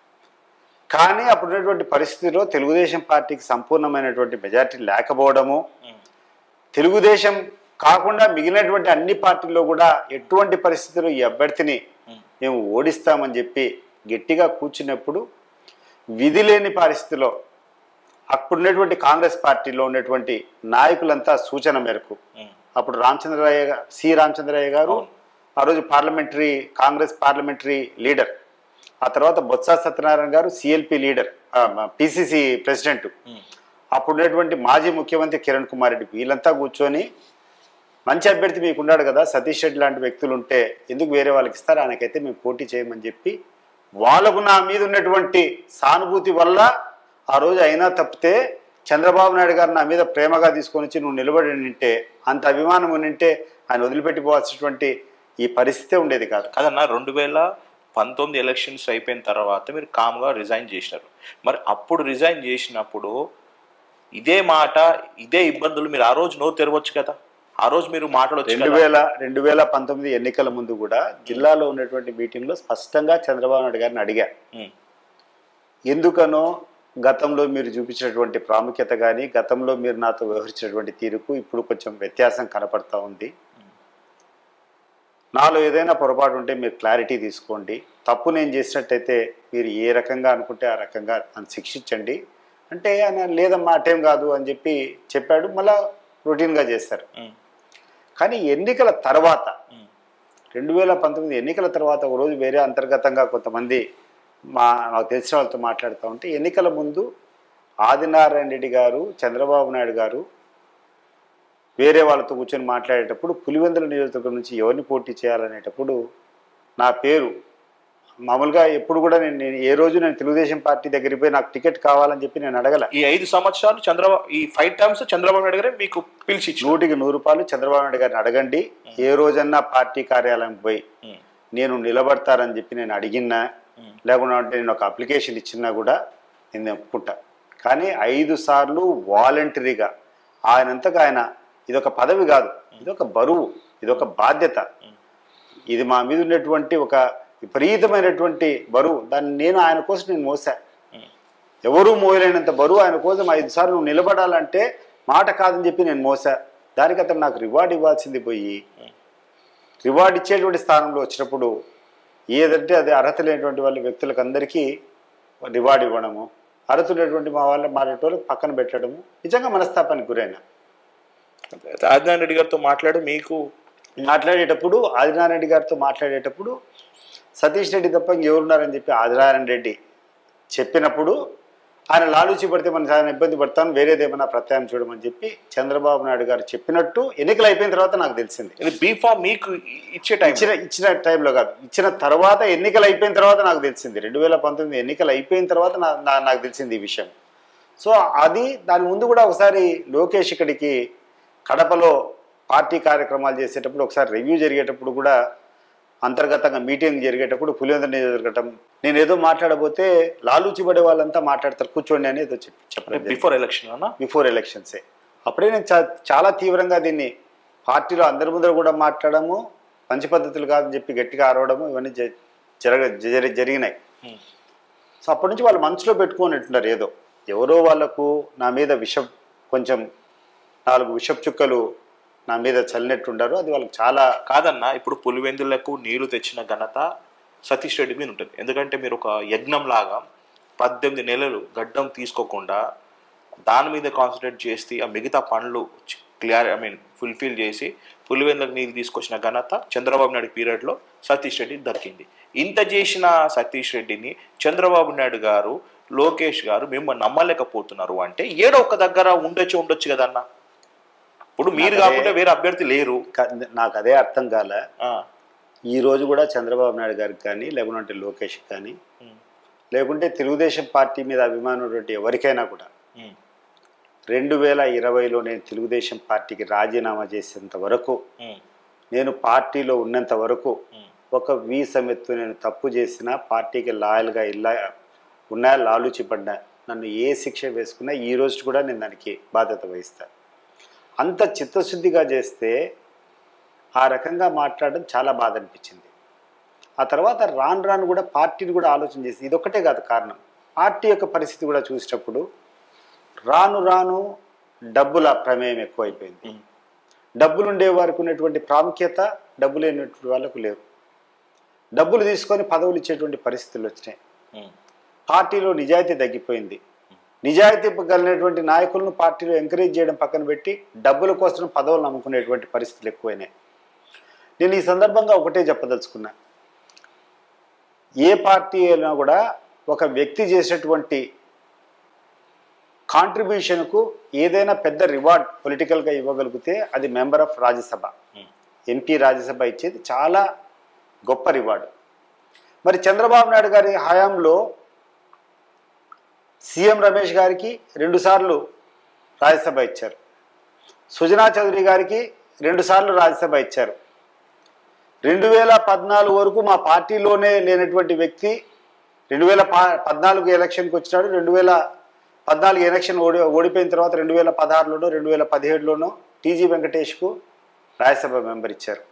కానీ అప్పుడున్నటువంటి పరిస్థితిలో తెలుగుదేశం పార్టీకి సంపూర్ణమైనటువంటి మెజారిటీ లేకపోవడము ఉమ్, తెలుగుదేశం కాకుండా మిగిలినటువంటి అన్ని పార్టీల్లో కూడా ఎటువంటి పరిస్థితుల్లో ఈ అభ్యర్థిని ఉమ్, మేము ఓడిస్తామని చెప్పి గట్టిగా కూర్చున్నప్పుడు విధి లేని పరిస్థితిలో అప్పుడున్నటువంటి కాంగ్రెస్ పార్టీలో ఉన్నటువంటి నాయకులంతా సూచన మేరకు ఉమ్, అప్పుడు రామచంద్రయ్య గా- సి రామచంద్రయ్య గారు అవును. ఆ రోజు పార్లమెంటరీ కాంగ్రెస్ పార్లమెంటరీ లీడర్ ఆ తర్వాత Botsa Satyanarayana garu CLP leader PCC president um, అప్పుడు ఉన్నటువంటి మాజీ ముఖ్యమంత్రి కిరణ్ కుమార్ రెడ్డి వీళ్ళంతా కూర్చొని మంచి అభ్యర్థి మీకు ఉన్నాడు కదా సతీష్ రెడ్డి లాంటి వ్యక్తులు ఉంటే ఎందుకు వేరే వాళ్ళకి ఇస్తారు ఆయనకైతే మేము పోటీ చేయమని చెప్పి వాళ్ళకు నా మీద ఉన్నటువంటి సానుభూతి వల్ల ఆ రోజు అయినా తప్పితే చంద్రబాబు నాయుడు గారు నా మీద ప్రేమగా తీసుకొని వచ్చి నువ్వు నిలబడి నింటే అంత అభిమానం ఉంటే ఆయన వదిలిపెట్టిపోవాల్సినటువంటి ఈ పరిస్థితే ఉండేది కాదు కాదన్న రెండు వేల పంతొమ్మిది ఎలక్షన్స్ అయిపోయిన తర్వాత మీరు కామ్గా రిజైన్ చేసినారు మరి అప్పుడు రిజైన్ చేసినప్పుడు ఇదే మాట ఇదే ఇబ్బందులు మీరు ఆ రోజు నోరు తెరవచ్చు కదా ఆ రోజు మీరు మాట్లాడవచ్చు రెండు కదా వేల రెండు వేల పంతొమ్మిది ఎన్నికల ముందు కూడా జిల్లాలో ఉన్నటువంటి మీటింగ్లో స్పష్టంగా చంద్రబాబు నాయుడు గారిని అడిగా ఉమ్, ఎందుకనో గతంలో మీరు చూపించినటువంటి ప్రాముఖ్యత కానీ గతంలో మీరు నాతో వ్యవహరించినటువంటి తీరుకు ఇప్పుడు కొంచెం వ్యత్యాసం కనపడతా ఉంది నాలో ఏదైనా పొరపాటు ఉంటే మీరు క్లారిటీ తీసుకోండి తప్పు నేను చేసినట్టయితే మీరు ఏ రకంగా అనుకుంటే ఆ రకంగా నన్ను శిక్షించండి అంటే ఆయన లేదమ్మా అటేం కాదు అని చెప్పి చెప్పాడు మళ్ళా రొటీన్గా చేస్తారు ఉమ్, కానీ ఎన్నికల తర్వాత ఉమ్, రెండు వేల పంతొమ్మిది ఎన్నికల తర్వాత ఒక రోజు వేరే అంతర్గతంగా కొంతమంది మా నాకు తెలిసిన వాళ్ళతో మాట్లాడుతూ ఉంటే ఎన్నికల ముందు ఆదినారాయణ రెడ్డి గారు చంద్రబాబు నాయుడు గారు వేరే వాళ్ళతో కూర్చొని మాట్లాడేటప్పుడు పులివెందుల నియోజకవర్గం నుంచి ఎవరిని పోటీ చేయాలనేటప్పుడు నా పేరు మామూలుగా ఎప్పుడు కూడా నేను నేను ఏ రోజు నేను తెలుగుదేశం పార్టీ దగ్గరికి పోయి నాకు టికెట్ కావాలని చెప్పి నేను అడగల ఈ ఐదు సంవత్సరాలు చంద్రబాబు ఈ ఫైవ్ టైమ్స్ చంద్రబాబు నాయుడు గారే మీకు పిలిచి ఇచ్చారు. నూటికి నూరు రూపాయలు చంద్రబాబు నాయుడు గారిని అడగండి ఏ రోజన్నా పార్టీ కార్యాలయం పోయి ఉమ్, నేను నిలబడతారని చెప్పి నేను అడిగినా ఉమ్, లేకుండా అంటే నేను ఒక అప్లికేషన్ ఇచ్చినా కూడా నేను ఒప్పుకుంటా కానీ ఐదు సార్లు వాలంటరీగా ఆయనంతగా ఆయన ఇదొక పదవి కాదు ఇదొక బరువు ఇది ఒక బాధ్యత ఇది మా మీద ఉన్నటువంటి ఒక విపరీతమైనటువంటి బరువు దాన్ని నేను ఆయన కోసం నేను మోసా ఎవరూ మోయలేనంత బరువు ఆయన కోసం ఐదు సార్లు నువ్వు నిలబడాలంటే మాట కాదని చెప్పి నేను మోసా దానికి అతను నాకు రివార్డ్ ఇవ్వాల్సింది పోయి రివార్డ్ ఇచ్చేటువంటి స్థానంలో వచ్చినప్పుడు ఏదంటే అది అర్హత లేనటువంటి వాళ్ళ వ్యక్తులకు అందరికీ రివార్డ్ ఇవ్వడము అర్హత ఉన్నటువంటి మా వాళ్ళ మాట్లాడేటోళ్ళకి పక్కన పెట్టడము నిజంగా మనస్తాపానికి గురైన ఆదినారాయణ రెడ్డి గారితో మాట్లాడి మీకు మాట్లాడేటప్పుడు ఆదినారాయణ రెడ్డి గారితో మాట్లాడేటప్పుడు సతీష్ రెడ్డి తప్ప ఇంకెవరున్నారని చెప్పి ఆదినారాయణ రెడ్డి చెప్పినప్పుడు ఆయన లాలూచి పడితే మనం చాలా ఇబ్బంది పడతాను వేరేదేమైనా ప్రత్యాయం చూడమని చెప్పి చంద్రబాబు నాయుడు గారు చెప్పినట్టు ఎన్నికలు అయిపోయిన తర్వాత నాకు తెలిసింది ఇది బీఫామ్ మీకు ఇచ్చే టైం ఇచ్చిన ఇచ్చిన టైంలో కాదు ఇచ్చిన తర్వాత ఎన్నికలు అయిపోయిన తర్వాత నాకు తెలిసింది రెండు వేల పంతొమ్మిది ఎన్నికలు అయిపోయిన తర్వాత నా నా- నాకు తెలిసింది ఈ విషయం సో అది దాని ముందు కూడా ఒకసారి లోకేష్ ఇక్కడికి కడపలో పార్టీ కార్యక్రమాలు చేసేటప్పుడు ఒకసారి రివ్యూ జరిగేటప్పుడు కూడా అంతర్గతంగా మీటింగ్ జరిగేటప్పుడు పులివెందుల నియోజకవర్గం నేను ఏదో మాట్లాడబోతే లాలూచి పడే వాళ్ళంతా మాట్లాడతారు కూర్చోండి అని ఏదో చెప్పి చెప్పడం జరిగింది. బిఫోర్ ఎలక్షన్ అన్నా బిఫోర్ ఎలక్షన్సే అప్పుడే నేను చా- చాలా తీవ్రంగా దీన్ని పార్టీలో అందరి ముందర కూడా మాట్లాడము మంచి పద్ధతులు కాదని చెప్పి గట్టిగా అరవడము ఇవన్నీ జ- జరగ జరి- జరిగినాయి Hmm. సో అప్పటి నుంచి వాళ్ళు మనసులో పెట్టుకున్నట్టున్నారు ఏదో ఎవరో వాళ్ళకు నా మీద విషం కొంచెం నాలుగు విషపు చుక్కలు నా మీద చల్లినట్టుండారు అది వాళ్ళకి చాలా కాదన్నా ఇప్పుడు పులివెందులకు నీళ్లు తెచ్చిన ఘనత సతీష్ రెడ్డి మీద ఉంటుంది ఎందుకంటే మీరు ఒక యజ్ఞం లాగా పద్దెనిమిది నెలలు గడ్డం తీసుకోకుండా దాని మీద కాన్సన్ట్రేట్ చేసి ఆ మిగతా పనులు క్లియర్ ఐ మీన్ ఫుల్ఫిల్ చేసి పులివెందులకు నీళ్ళు తీసుకొచ్చిన ఘనత చంద్రబాబు నాయుడు పీరియడ్లో సతీష్ రెడ్డి దక్కింది ఇంత చేసిన సతీష్ రెడ్డిని చంద్రబాబు నాయుడు గారు లోకేష్ గారు మిమ్మల్ని నమ్మలేకపోతున్నారు అంటే ఏడో ఒక దగ్గర ఉండొచ్చు ఉండొచ్చు కదన్నా ఇప్పుడు మీరు అదే. కాకుండా వేరే అభ్యర్థి లేరు క- నాకు అదే అర్థం కాలే ఆ, ఈ రోజు కూడా చంద్రబాబు నాయుడు గారికి కానీ లేకుంటే లోకేష్ కానీ ఉమ్, లేకుంటే తెలుగుదేశం పార్టీ మీద అభిమానం ఉన్నటువంటి ఎవరికైనా కూడా ఉమ్, రెండు వేల ఇరవైలో నేను తెలుగుదేశం పార్టీకి రాజీనామా చేసేంత వరకు ఉమ్, నేను పార్టీలో ఉన్నంత వరకు ఉమ్, ఒక వి సమెత్తు నేను తప్పు చేసినా పార్టీకి లాయల్గా ఇలా ఉన్నా లాలూచి పడ్డా నన్ను ఏ శిక్ష వేసుకున్నా ఈ రోజు కూడా నేను దానికి బాధ్యత వహిస్తాను అంత చిత్తశుద్ధిగా చేస్తే ఆ రకంగా మాట్లాడడం చాలా బాధ అనిపించింది ఆ తర్వాత రాను రాను కూడా పార్టీని కూడా ఆలోచన చేసి ఇదొక్కటే కాదు కారణం పార్టీ యొక్క పరిస్థితి కూడా చూసినప్పుడు రాను రాను డబ్బుల ప్రమేయం ఎక్కువైపోయింది ఉమ్. డబ్బులు ఉండే వారికి ఉన్నటువంటి ప్రాముఖ్యత డబ్బు లేనటువంటి వాళ్ళకు లేవు డబ్బులు తీసుకొని పదవులు ఇచ్చేటువంటి పరిస్థితులు వచ్చినాయి ఉమ్, పార్టీలో నిజాయితీ తగ్గిపోయింది నిజాయితీ కలిగినటువంటి నాయకులను పార్టీలో ఎంకరేజ్ చేయడం పక్కన పెట్టి డబ్బుల కోసం పదవులు నమ్ముకునేటువంటి పరిస్థితులు ఎక్కువైనాయి నేను ఈ సందర్భంగా ఒకటే చెప్పదలుచుకున్నా ఏ పార్టీ అయినా కూడా ఒక వ్యక్తి చేసేటువంటి కాంట్రిబ్యూషన్కు ఏదైనా పెద్ద రివార్డ్ పొలిటికల్గా ఇవ్వగలిగితే అది member of Rajya Sabha um, MP Rajya Sabha ఇచ్చేది చాలా గొప్ప రివార్డు మరి చంద్రబాబు నాయుడు గారి హయాంలో సీఎం రమేష్ గారికి రెండుసార్లు రాజ్యసభ ఇచ్చారు సుజనా చౌదరి గారికి రెండుసార్లు రాజ్యసభ ఇచ్చారు రెండు వేల పద్నాలుగు వరకు మా పార్టీలోనే లేనటువంటి వ్యక్తి రెండు వేల పా పద్నాలుగు ఎలక్షన్కి వచ్చినాడు రెండు వేల పద్నాలుగు ఎలక్షన్ ఓడి ఓడిపోయిన తర్వాత రెండు వేల పదహారులోనో రెండు వేల పదిహేడులోనో టీజీ వెంకటేష్కు రాజ్యసభ మెంబర్ ఇచ్చారు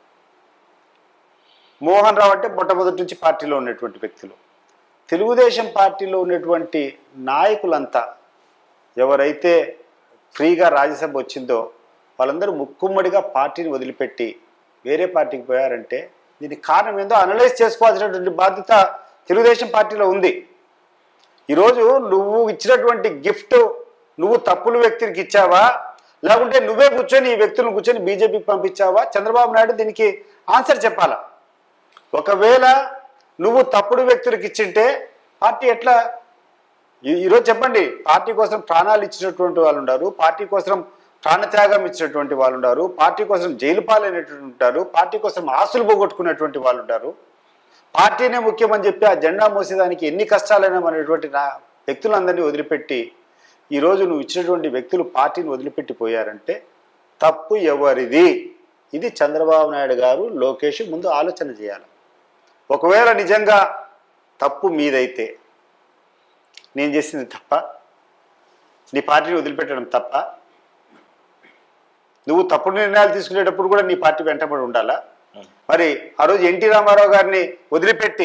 మోహన్ రావు అంటే మొట్టమొదటి నుంచి పార్టీలో ఉన్నటువంటి వ్యక్తులు తెలుగుదేశం పార్టీలో ఉన్నటువంటి నాయకులంతా ఎవరైతే ఫ్రీగా రాజ్యసభ వచ్చిందో వాళ్ళందరూ ముక్కుమ్మడిగా పార్టీని వదిలిపెట్టి వేరే పార్టీకి పోయారంటే దీనికి కారణం ఏందో అనలైజ్ చేసుకోవాల్సినటువంటి బాధ్యత తెలుగుదేశం పార్టీలో ఉంది ఈరోజు నువ్వు ఇచ్చినటువంటి గిఫ్ట్ నువ్వు తప్పుల వ్యక్తికి ఇచ్చావా లేకుంటే నువ్వే కూర్చొని ఈ వ్యక్తులను కూర్చొని బీజేపీకి పంపించావా చంద్రబాబు నాయుడు దీనికి ఆన్సర్ చెప్పాలా ఒకవేళ నువ్వు తప్పుడు వ్యక్తులకు ఇచ్చింటే పార్టీ ఎట్లా ఈ- ఈరోజు చెప్పండి పార్టీ కోసం ప్రాణాలు ఇచ్చినటువంటి వాళ్ళు ఉన్నారు పార్టీ కోసం ప్రాణత్యాగం ఇచ్చినటువంటి వాళ్ళు ఉన్నారు పార్టీ కోసం జైలు పాలైనటువంటి ఉంటారు పార్టీ కోసం ఆస్తులు పోగొట్టుకున్నటువంటి వాళ్ళు ఉంటారు పార్టీనే ముఖ్యమని చెప్పి ఆ జెండా మోసేదానికి ఎన్ని కష్టాలైనా అనేటువంటి నా వ్యక్తులందరినీ వదిలిపెట్టి ఈరోజు నువ్వు ఇచ్చినటువంటి వ్యక్తులు పార్టీని వదిలిపెట్టి పోయారంటే తప్పు ఎవరిది ఇది చంద్రబాబు నాయుడు గారు లోకేష్ ముందు ఆలోచన చేయాలి ఒకవేళ నిజంగా తప్పు మీదైతే నేను చేసింది తప్ప నీ పార్టీని వదిలిపెట్టడం తప్ప నువ్వు తప్పుడు నిర్ణయాలు తీసుకునేటప్పుడు కూడా నీ పార్టీ వెంటబడి ఉండాలా ఉమ్. మరి ఆ రోజు ఎన్టీ రామారావు గారిని వదిలిపెట్టి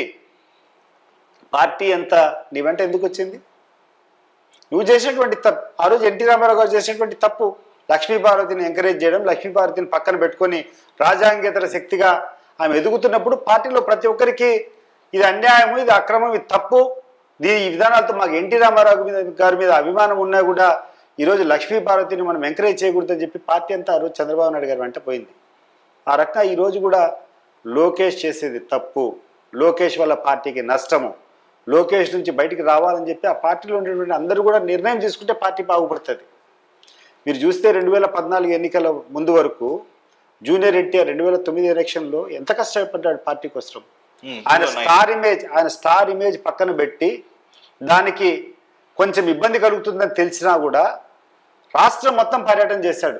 పార్టీ అంతా నీ వెంట ఎందుకు వచ్చింది నువ్వు చేసినటువంటి తప్పు ఆ రోజు ఎన్టీ రామారావు గారు చేసినటువంటి తప్పు లక్ష్మీపార్వతిని ఎంకరేజ్ చేయడం లక్ష్మీపార్వతిని పక్కన పెట్టుకొని రాజ్యాంగేతర శక్తిగా ఆమె ఎదుగుతున్నప్పుడు పార్టీలో ప్రతి ఒక్కరికి ఇది అన్యాయము ఇది అక్రమం ఇది తప్పు దీని ఈ విధానాలతో మాకు ఎన్టీ రామారావు మీద గారి మీద అభిమానం ఉన్నా కూడా ఈరోజు లక్ష్మీపార్వతిని మనం ఎంకరేజ్ చేయకూడదని చెప్పి పార్టీ అంతా ఆ రోజు చంద్రబాబు నాయుడు గారి వెంట పోయింది ఆ రకంగా ఈరోజు కూడా లోకేష్ చేసేది తప్పు లోకేష్ వల్ల పార్టీకి నష్టము లోకేష్ నుంచి బయటికి రావాలని చెప్పి ఆ పార్టీలో ఉండేటువంటి అందరూ కూడా నిర్ణయం తీసుకుంటే పార్టీ బాగుపడుతుంది మీరు చూస్తే రెండు వేల పద్నాలుగు ఎన్నికల ముందు వరకు జూనియర్ ఎన్టీఆర్ రెండు వేల తొమ్మిది ఎలక్షన్లో ఎంత కష్టపడ్డాడు పార్టీ కోసం ఉమ్, ఆయన ఇదిగో నై- స్టార్ ఇమేజ్ ఆయన స్టార్ ఇమేజ్ పక్కన పెట్టి దానికి కొంచెం ఇబ్బంది కలుగుతుందని తెలిసినా కూడా రాష్ట్రం మొత్తం పర్యటన చేశాడు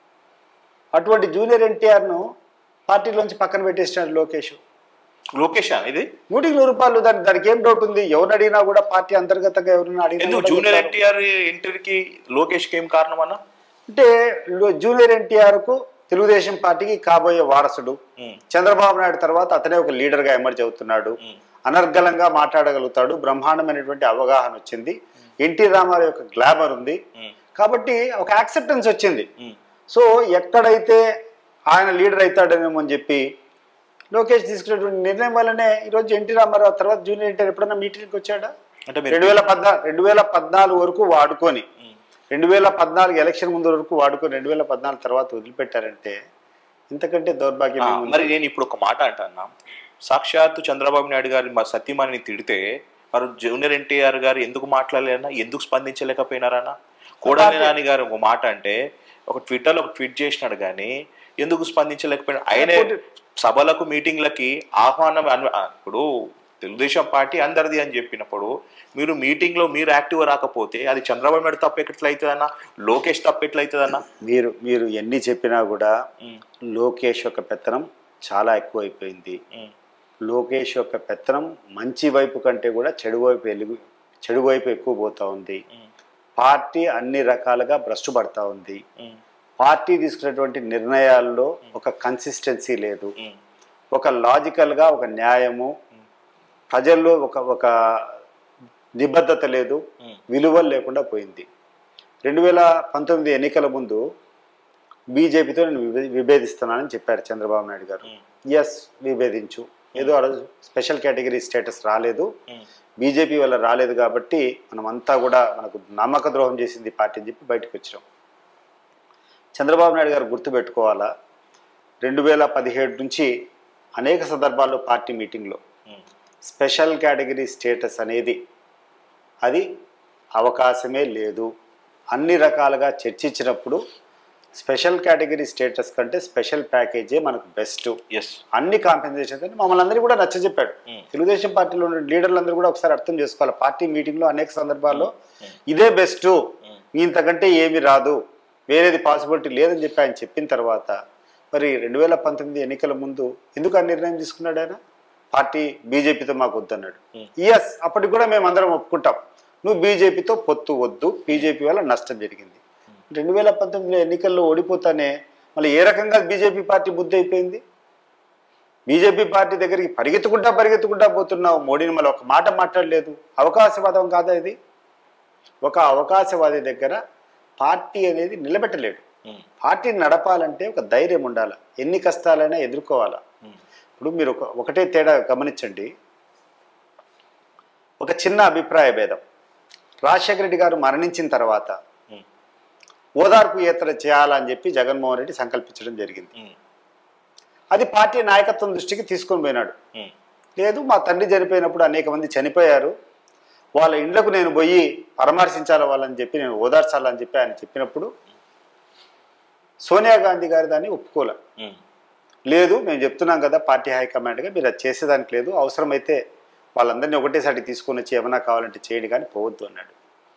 అటువంటి జూనియర్ ఎన్టీఆర్ను పార్టీలోంచి పక్కన పెట్టేసినాడు లోకేష్ లోకేష్ ఆ ఇది నూటికి నూరు రూపాయలు దాని దానికి ఏం డౌట్ ఉంది ఎవరిని అడిగినా కూడా పార్టీ అంతర్గతంగా ఎవరిని అడిగినా ఎందుకు కూడా జూనియర్ చెప్తారు. ఎన్టీఆర్ ఎంట్రీకి లోకేష్ కి ఏం కారణం అన్న అంటే లో- జూనియర్ ఎన్టీఆర్కు తెలుగుదేశం పార్టీకి కాబోయే వారసుడు ఉమ్, చంద్రబాబు నాయుడు తర్వాత అతనే ఒక లీడర్గా ఎమర్జ్ అవుతున్నాడు ఉమ్, అనర్గళంగా మాట్లాడగలుగుతాడు బ్రహ్మాండమైనటువంటి అవగాహన వచ్చింది ఎన్టీ రామారావు యొక్క గ్లామర్ ఉంది ఉమ్, కాబట్టి ఒక యాక్సెప్టెన్స్ వచ్చింది ఉమ్. సో ఎక్కడైతే ఆయన లీడర్ అవుతాడేమో అని చెప్పి లోకేష్ తీసుకున్నటువంటి నిర్ణయం వల్లనే ఈరోజు ఎన్టీ రామారావు తర్వాత జూనియర్ ఎన్టీఆర్ ఎప్పుడన్నా మీటింగ్కి వచ్చాడా అంటే మీరు రెండు వేల పద్నాలుగు రెండు వేల పద్నాలుగు వరకు వాడుకొని ఉమ్, రెండు వేల పద్నాలుగు ఎలక్షన్ ముందు వరకు వాడుకొని రెండు వేల పద్నాలుగు తర్వాత వదిలిపెట్టారంటే ఇంతకంటే దౌర్భాగ్యం ఆ, ఏముంది? మరి నేను ఇప్పుడు ఒక మాట అంటున్నా సాక్షాత్తు చంద్రబాబు నాయుడు గారి మా సత్యమాని తిడితే మరి జూనియర్ ఎన్టీఆర్ గారు ఎందుకు మాట్లాడలేరన్నా ఎందుకు స్పందించలేకపోయినారన్నా కోడలి నాని గారు ఒక మాట అంటే ఒక ట్విట్టర్లో ఒక ట్వీట్ చేసినాడు కానీ ఎందుకు స్పందించలేకపోయినా ఆయనే సభలకు మీటింగ్లకి ఆహ్వానం అను- ఆ, ఇప్పుడు తెలుగుదేశం పార్టీ అందరిది అని చెప్పినప్పుడు మీరు మీటింగ్లో మీరు యాక్టివ్ రాకపోతే అది చంద్రబాబు నాయుడు తప్పు ఎట్లయితుందన్నా లోకేష్ తప్పు ఎట్లయితుందన్నా మీరు మీరు ఎన్ని చెప్పినా కూడా ఉమ్, లోకేష్ యొక్క పెత్తనం చాలా ఎక్కువ అయిపోయింది ఉమ్, లోకేష్ యొక్క పెత్తనం మంచి వైపు కంటే కూడా చెడు వైపు వెలుగు చెడు వైపు ఎక్కువ పోతా ఉంది ఉమ్, పార్టీ అన్ని రకాలుగా భ్రష్టు పడతా ఉంది ఉమ్, పార్టీ తీసుకున్నటువంటి నిర్ణయాల్లో ఒక కన్సిస్టెన్సీ లేదు ఉమ్, ఒక లాజికల్గా ఒక న్యాయము ప్రజల్లో ఒక ఒక నిబద్ధత లేదు ఉమ్, విలువలు లేకుండా పోయింది రెండు వేల పంతొమ్మిది ఎన్నికల ముందు బీజేపీతో నేను విభే- విభేదిస్తున్నానని చెప్పారు చంద్రబాబు నాయుడు గారు ఉమ్, ఎస్ విభేదించు ఏదో ఆ రోజు స్పెషల్ కేటగిరీ స్టేటస్ రాలేదు ఉమ్, బీజేపీ వల్ల రాలేదు కాబట్టి మనమంతా కూడా మనకు నమ్మక ద్రోహం చేసింది ఈ పార్టీ అని చెప్పి బయటకు వచ్చాం చంద్రబాబు నాయుడు గారు గుర్తుపెట్టుకోవాలా రెండు వేల పదిహేడు నుంచి అనేక సందర్భాల్లో పార్టీ మీటింగ్లో ఉమ్, స్పెషల్ కేటగిరీ స్టేటస్ అనేది అది అవకాశమే లేదు అన్ని రకాలుగా చర్చించినప్పుడు స్పెషల్ కేటగిరీ స్టేటస్ కంటే స్పెషల్ ప్యాకేజే మనకు బెస్ట్ ఎస్ అన్ని కాంపెన్సేషన్స్ అని మమ్మల్ని అందరినీ కూడా నచ్చజెప్పాడు Hmm. తెలుగుదేశం పార్టీలో ఉన్న లీడర్లందరూ కూడా ఒకసారి అర్థం చేసుకోవాలి పార్టీ మీటింగ్లో అనేక సందర్భాల్లో ఇదే బెస్ట్ ఇంతకంటే ఏమి రాదు వేరేది పాసిబిలిటీ లేదని చెప్పి ఆయన చెప్పిన తర్వాత మరి రెండు వేల పంతొమ్మిది ఎన్నికల ముందు ఎందుకు ఆ నిర్ణయం తీసుకున్నాడు ఆయన పార్టీ బీజేపీతో మాకు వద్దన్నాడు Hmm. ఎస్ అప్పటికి కూడా మేము అందరం ఒప్పుకుంటాం నువ్వు బీజేపీతో పొత్తు వద్దు బీజేపీ వల్ల నష్టం జరిగింది రెండు వేల పంతొమ్మిదిలో ఎన్నికల్లో ఓడిపోతానే మళ్ళీ ఏ రకంగా బీజేపీ పార్టీ బుద్ధి అయిపోయింది బీజేపీ పార్టీ దగ్గరికి పరిగెత్తుకుంటా పరిగెత్తుకుంటా పోతున్నావు మోడీని మళ్ళీ ఒక మాట మాట్లాడలేదు అవకాశవాదం కాదా ఇది ఒక అవకాశవాది దగ్గర పార్టీ అనేది నిలబెట్టలేడు ఉమ్, పార్టీని నడపాలంటే ఒక ధైర్యం ఉండాలి ఎన్ని కష్టాలైనా ఎదుర్కోవాలా ఉమ్, ఇప్పుడు మీరు ఒక ఒకటే తేడా గమనించండి ఒక చిన్న అభిప్రాయ భేదం రాజశేఖర రెడ్డి గారు మరణించిన తర్వాత ఉమ్, ఓదార్పు యాత్ర చేయాలని చెప్పి జగన్మోహన్ రెడ్డి సంకల్పించడం జరిగింది ఉమ్, అది పార్టీ నాయకత్వం దృష్టికి తీసుకొని పోయినాడు ఉమ్, లేదు మా తండ్రి చనిపోయినప్పుడు అనేక మంది చనిపోయారు వాళ్ళ ఇండ్లకు నేను పోయి పరామర్శించాలి వాళ్ళని చెప్పి నేను ఓదార్చాలని చెప్పి ఆయన చెప్పినప్పుడు సోనియా గాంధీ గారు దాన్ని ఒప్పుకోలే ఉమ్, లేదు మేము చెప్తున్నాం కదా పార్టీ హైకమాండ్గా మీరు అది చేసేదానికి లేదు అవసరమైతే వాళ్ళందరినీ ఒకటేసారి తీసుకొని వచ్చి ఏమైనా కావాలంటే చేయండి కానీ పోవద్దు అన్నాడు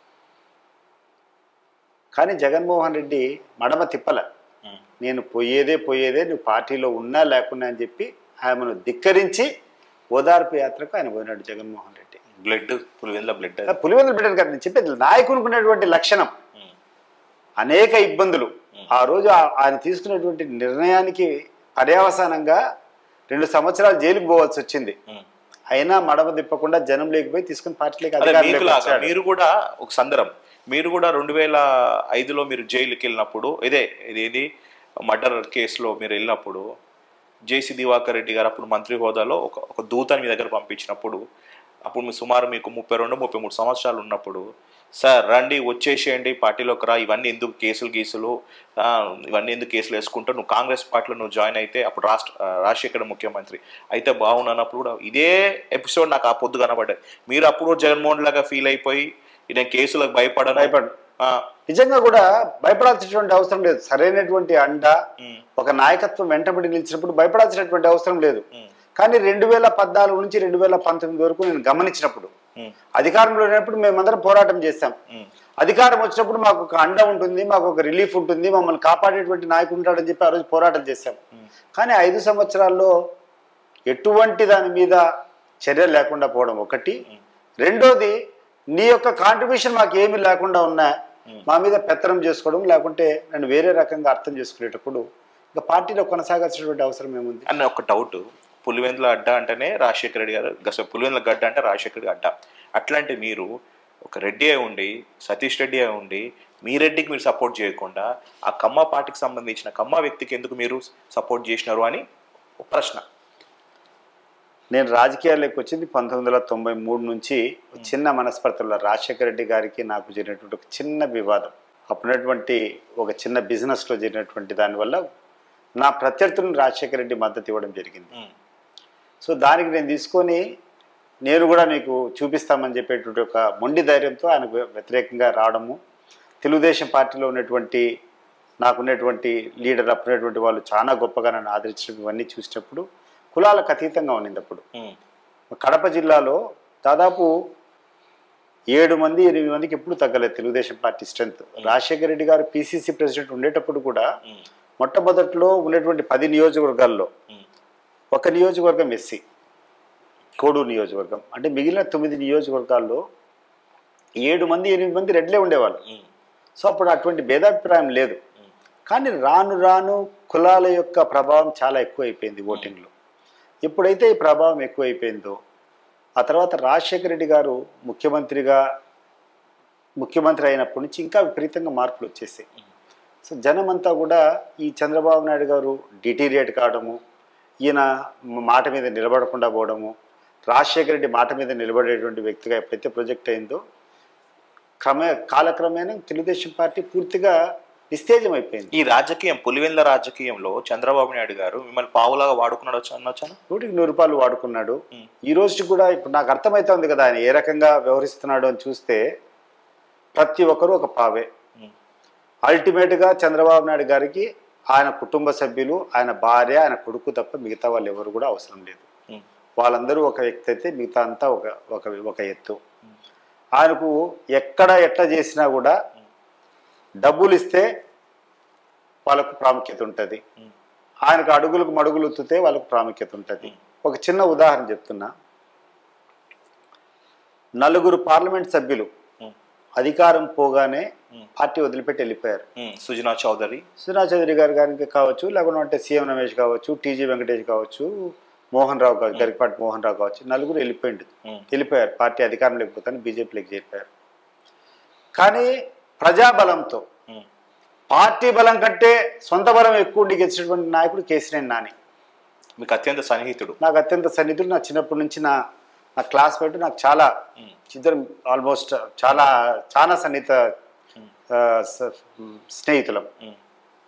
కానీ జగన్మోహన్ రెడ్డి మడమ తిప్పల ఉమ్, నేను పోయేదే పోయేదే నువ్వు పార్టీలో ఉన్నా లేకున్నా అని చెప్పి ఆమెను ధిక్కరించి ఓదార్పు యాత్రకు ఆయన పోయినాడు జగన్మోహన్ రెడ్డి బ్లడ్ పులివెందుల బ్లడ్ పులివెందులు బిడ్డలు గారు నేను చెప్పేది నాయకునికి ఉన్నటువంటి లక్షణం ఉమ్, అనేక ఇబ్బందులు ఉమ్, ఆ రోజు ఆ- ఆయన తీసుకున్నటువంటి నిర్ణయానికి పర్యవసానంగా రెండు సంవత్సరాలు జైలుకు పోవాల్సి వచ్చింది ఉమ్. అయినా మడమ తిప్పకుండా జనం లేకపోయి తీసుకుని పార్టీలోకి అదే అధికారంలోకి మీకులాగా వచ్చాడు. మీరు కూడా ఒక సందర్భం మీరు కూడా రెండు వేల ఐదులో మీరు జైలుకి వెళ్ళినప్పుడు ఇదే ఇదేది మర్డర్ కేసులో మీరు వెళ్ళినప్పుడు జేసీ దివాకర్ రెడ్డి గారు అప్పుడు మంత్రి హోదాలో ఒక ఒక దూతని మీ దగ్గర పంపించినప్పుడు అప్పుడు మీ సుమారు మీకు ముప్పై రెండు ముప్పై మూడు సంవత్సరాలు ఉన్నప్పుడు సార్ రండి వచ్చేసేయండి పార్టీలోకి రా ఇవన్నీ ఎందుకు కేసులు గీసులు ఆ, ఇవన్నీ ఎందుకు కేసులు వేసుకుంటా నువ్వు కాంగ్రెస్ పార్టీలో నువ్వు జాయిన్ అయితే అప్పుడు రాష్ట్ర ఆ, రాజశేఖర్ ముఖ్యమంత్రి అయితే బాగున్నప్పుడు కూడా ఇదే ఎపిసోడ్ నాకు ఆ పొద్దు కనబడ్డాయి మీరు అప్పుడు జగన్మోహన్ లాగా ఫీల్ అయిపోయి నేను కేసులకు భయపడను భయపడను. ఆ, నిజంగా కూడా భయపడాల్సినటువంటి అవసరం లేదు సరైనటువంటి అండ ఉమ్, ఒక నాయకత్వం వెంటబడి నిలిచినప్పుడు భయపడాల్సినటువంటి అవసరం లేదు ఉమ్, కానీ రెండు వేల పద్నాలుగు నుంచి రెండు వేల పంతొమ్మిది వరకు నేను గమనించినప్పుడు ఉమ్, అధికారంలో లేనప్పుడు మేమందరం పోరాటం చేశాం ఉమ్, అధికారం వచ్చినప్పుడు మాకు ఒక అండ ఉంటుంది మాకు ఒక రిలీఫ్ ఉంటుంది మమ్మల్ని కాపాడేటువంటి నాయకుడు ఉంటాడని చెప్పి ఆ రోజు పోరాటం చేశాం ఉమ్, కానీ ఐదు సంవత్సరాల్లో ఎటువంటి దాని మీద చర్య లేకుండా పోవడం ఒకటి రెండోది నీ యొక్క కాంట్రిబ్యూషన్ మాకు ఏమీ లేకుండా ఉన్నా మా మీద పెత్తనం చేసుకోవడం లేకుంటే నన్ను వేరే రకంగా అర్థం చేసుకునేటప్పుడు ఇంకా పార్టీలో కొనసాగాల్సినటువంటి అవసరం ఏముంది అన్న ఒక డౌట్ పులివెందుల అడ్డ అంటేనే రాజశేఖర రెడ్డి గారు గస పులివెందుల గడ్డ అంటే రాజశేఖర రెడ్డి అడ్డ అట్లాంటి మీరు ఒక రెడ్డి అయి ఉండి సతీష్ రెడ్డి అయి ఉండి మీ రెడ్డికి మీరు సపోర్ట్ చేయకుండా ఆ కమ్మ పార్టీకి సంబంధించిన కమ్మ వ్యక్తికి ఎందుకు మీరు సపోర్ట్ చేసినారు అని ఒక ప్రశ్న నేను రాజకీయాల్లోకి వచ్చింది పంతొమ్మిది వందల తొంభై మూడు నుంచి ఒక చిన్న మనస్పర్ధలో రాజశేఖర రెడ్డి గారికి నాకు జరిగినటువంటి ఒక చిన్న వివాదం అప్పుడున్నటువంటి ఒక చిన్న బిజినెస్లో జరిగినటువంటి దానివల్ల నా ప్రత్యర్థులను రాజశేఖర రెడ్డి మద్దతు ఇవ్వడం జరిగింది ఉమ్, సో దానికి నేను తీసుకొని నేను కూడా నీకు చూపిస్తామని చెప్పేటువంటి ఒక మొండి ధైర్యంతో ఆయనకు వ్యతిరేకంగా రావడము తెలుగుదేశం పార్టీలో ఉన్నటువంటి నాకున్నటువంటి లీడర్ అప్పుడున్నటువంటి వాళ్ళు చాలా గొప్పగా నన్ను ఆదరించడం ఇవన్నీ చూసినప్పుడు కులాలకు అతీతంగా ఉన్నింది అప్పుడు ఉమ్, కడప జిల్లాలో దాదాపు ఏడు మంది ఎనిమిది మందికి ఎప్పుడు తగ్గలేదు తెలుగుదేశం పార్టీ స్ట్రెంత్ రాజశేఖర రెడ్డి గారు పిసిసి ప్రెసిడెంట్ ఉండేటప్పుడు కూడా ఉమ్, మొట్టమొదట్లో ఉన్నటువంటి పది నియోజకవర్గాల్లో ఉమ్, ఒక నియోజకవర్గం ఎస్సీ కోడూరు నియోజకవర్గం అంటే మిగిలిన తొమ్మిది నియోజకవర్గాల్లో ఏడు మంది ఎనిమిది మంది రెడ్లే ఉండేవాళ్ళు ఉమ్, సో అప్పుడు అటువంటి భేదాభిప్రాయం లేదు కానీ రాను రాను కులాల యొక్క ప్రభావం చాలా ఎక్కువైపోయింది ఓటింగ్లో ఎప్పుడైతే ఈ ప్రభావం ఎక్కువైపోయిందో ఆ తర్వాత రాజశేఖర రెడ్డి గారు ముఖ్యమంత్రిగా ముఖ్యమంత్రి అయినప్పటి నుంచి ఇంకా విపరీతంగా మార్పులు వచ్చేసాయి సో జనం అంతా కూడా ఈ చంద్రబాబు నాయుడు గారు డిటీరియేట్ కావడము ఈయన మాట మీద నిలబడకుండా పోవడము రాజశేఖర రెడ్డి మాట మీద నిలబడేటువంటి వ్యక్తిగా ఎప్పుడైతే ప్రొజెక్ట్ అయిందో క్రమే కాలక్రమేణా తెలుగుదేశం పార్టీ పూర్తిగా నిస్తేజం అయిపోయింది ఈ రాజకీయం పులివెందుల రాజకీయంలో చంద్రబాబు నాయుడు గారు మిమ్మల్ని పావులాగా వాడుకున్నాడు అనొచ్చాను నూటికి నూరు రూపాయలు వాడుకున్నాడు ఉమ్. ఈ రోజు కూడా ఇప్పుడు నాకు అర్థమవుతోంది కదా ఆయన ఏ రకంగా వ్యవహరిస్తున్నాడు అని చూస్తే ప్రతి ఒక్కరూ ఒక పావే ఉమ్, అల్టిమేట్గా చంద్రబాబు నాయుడు గారికి ఆయన కుటుంబ సభ్యులు ఆయన భార్య ఆయన కొడుకు తప్ప మిగతా వాళ్ళు ఎవరు కూడా అవసరం లేదు ఉమ్, వాళ్ళందరూ ఒక వ్యక్తి అయితే మిగతా అంతా ఒక ఒక ఒక ఎత్తు ఆయనకు ఎక్కడ ఎట్లా చేసినా కూడా డబ్బులు ఇస్తే వాళ్ళకు ప్రాముఖ్యత ఉంటుంది ఉమ్, ఆయనకు అడుగులకు మడుగులు ఉత్తితే వాళ్ళకు ప్రాముఖ్యత ఉంటుంది ఒక చిన్న ఉదాహరణ చెప్తున్నా నలుగురు పార్లమెంట్ సభ్యులు ఉమ్, అధికారం పోగానే ఉమ్. పార్టీ వదిలిపెట్టి వెళ్ళిపోయారు ఉమ్, సుజనా చౌదరి సునా చౌదరి గారు గారికి కావచ్చు లేకుంటే సీఎం రమేష్ కావచ్చు టీజీ వెంకటేష్ కావచ్చు మోహన్ రావు కావచ్చు గరికపాటి మోహన్ రావు కావచ్చు నలుగురు వెళ్ళిపోయింది ఉమ్, వెళ్ళిపోయారు పార్టీ అధికారం లేకపోతే బీజేపీలోకి చేరిపోయారు కానీ ప్రజాబలంతో ఉమ్, పార్టీ బలం కంటే సొంత బలం ఎక్కువ ఉండి గెలిచినటువంటి నాయకుడు కేసీఆర్ నాని మీకు అత్యంత సన్నిహితుడు నాకు అత్యంత సన్నిధుడు నా చిన్నప్పటి నుంచి నా నా క్లాస్మేట్ నాకు చాలా ఉమ్, ఇద్దరు ఆల్మోస్ట్ చాలా చాలా సన్నిహిత ఉమ్, ఆ, స- స్నేహితులం ఉమ్,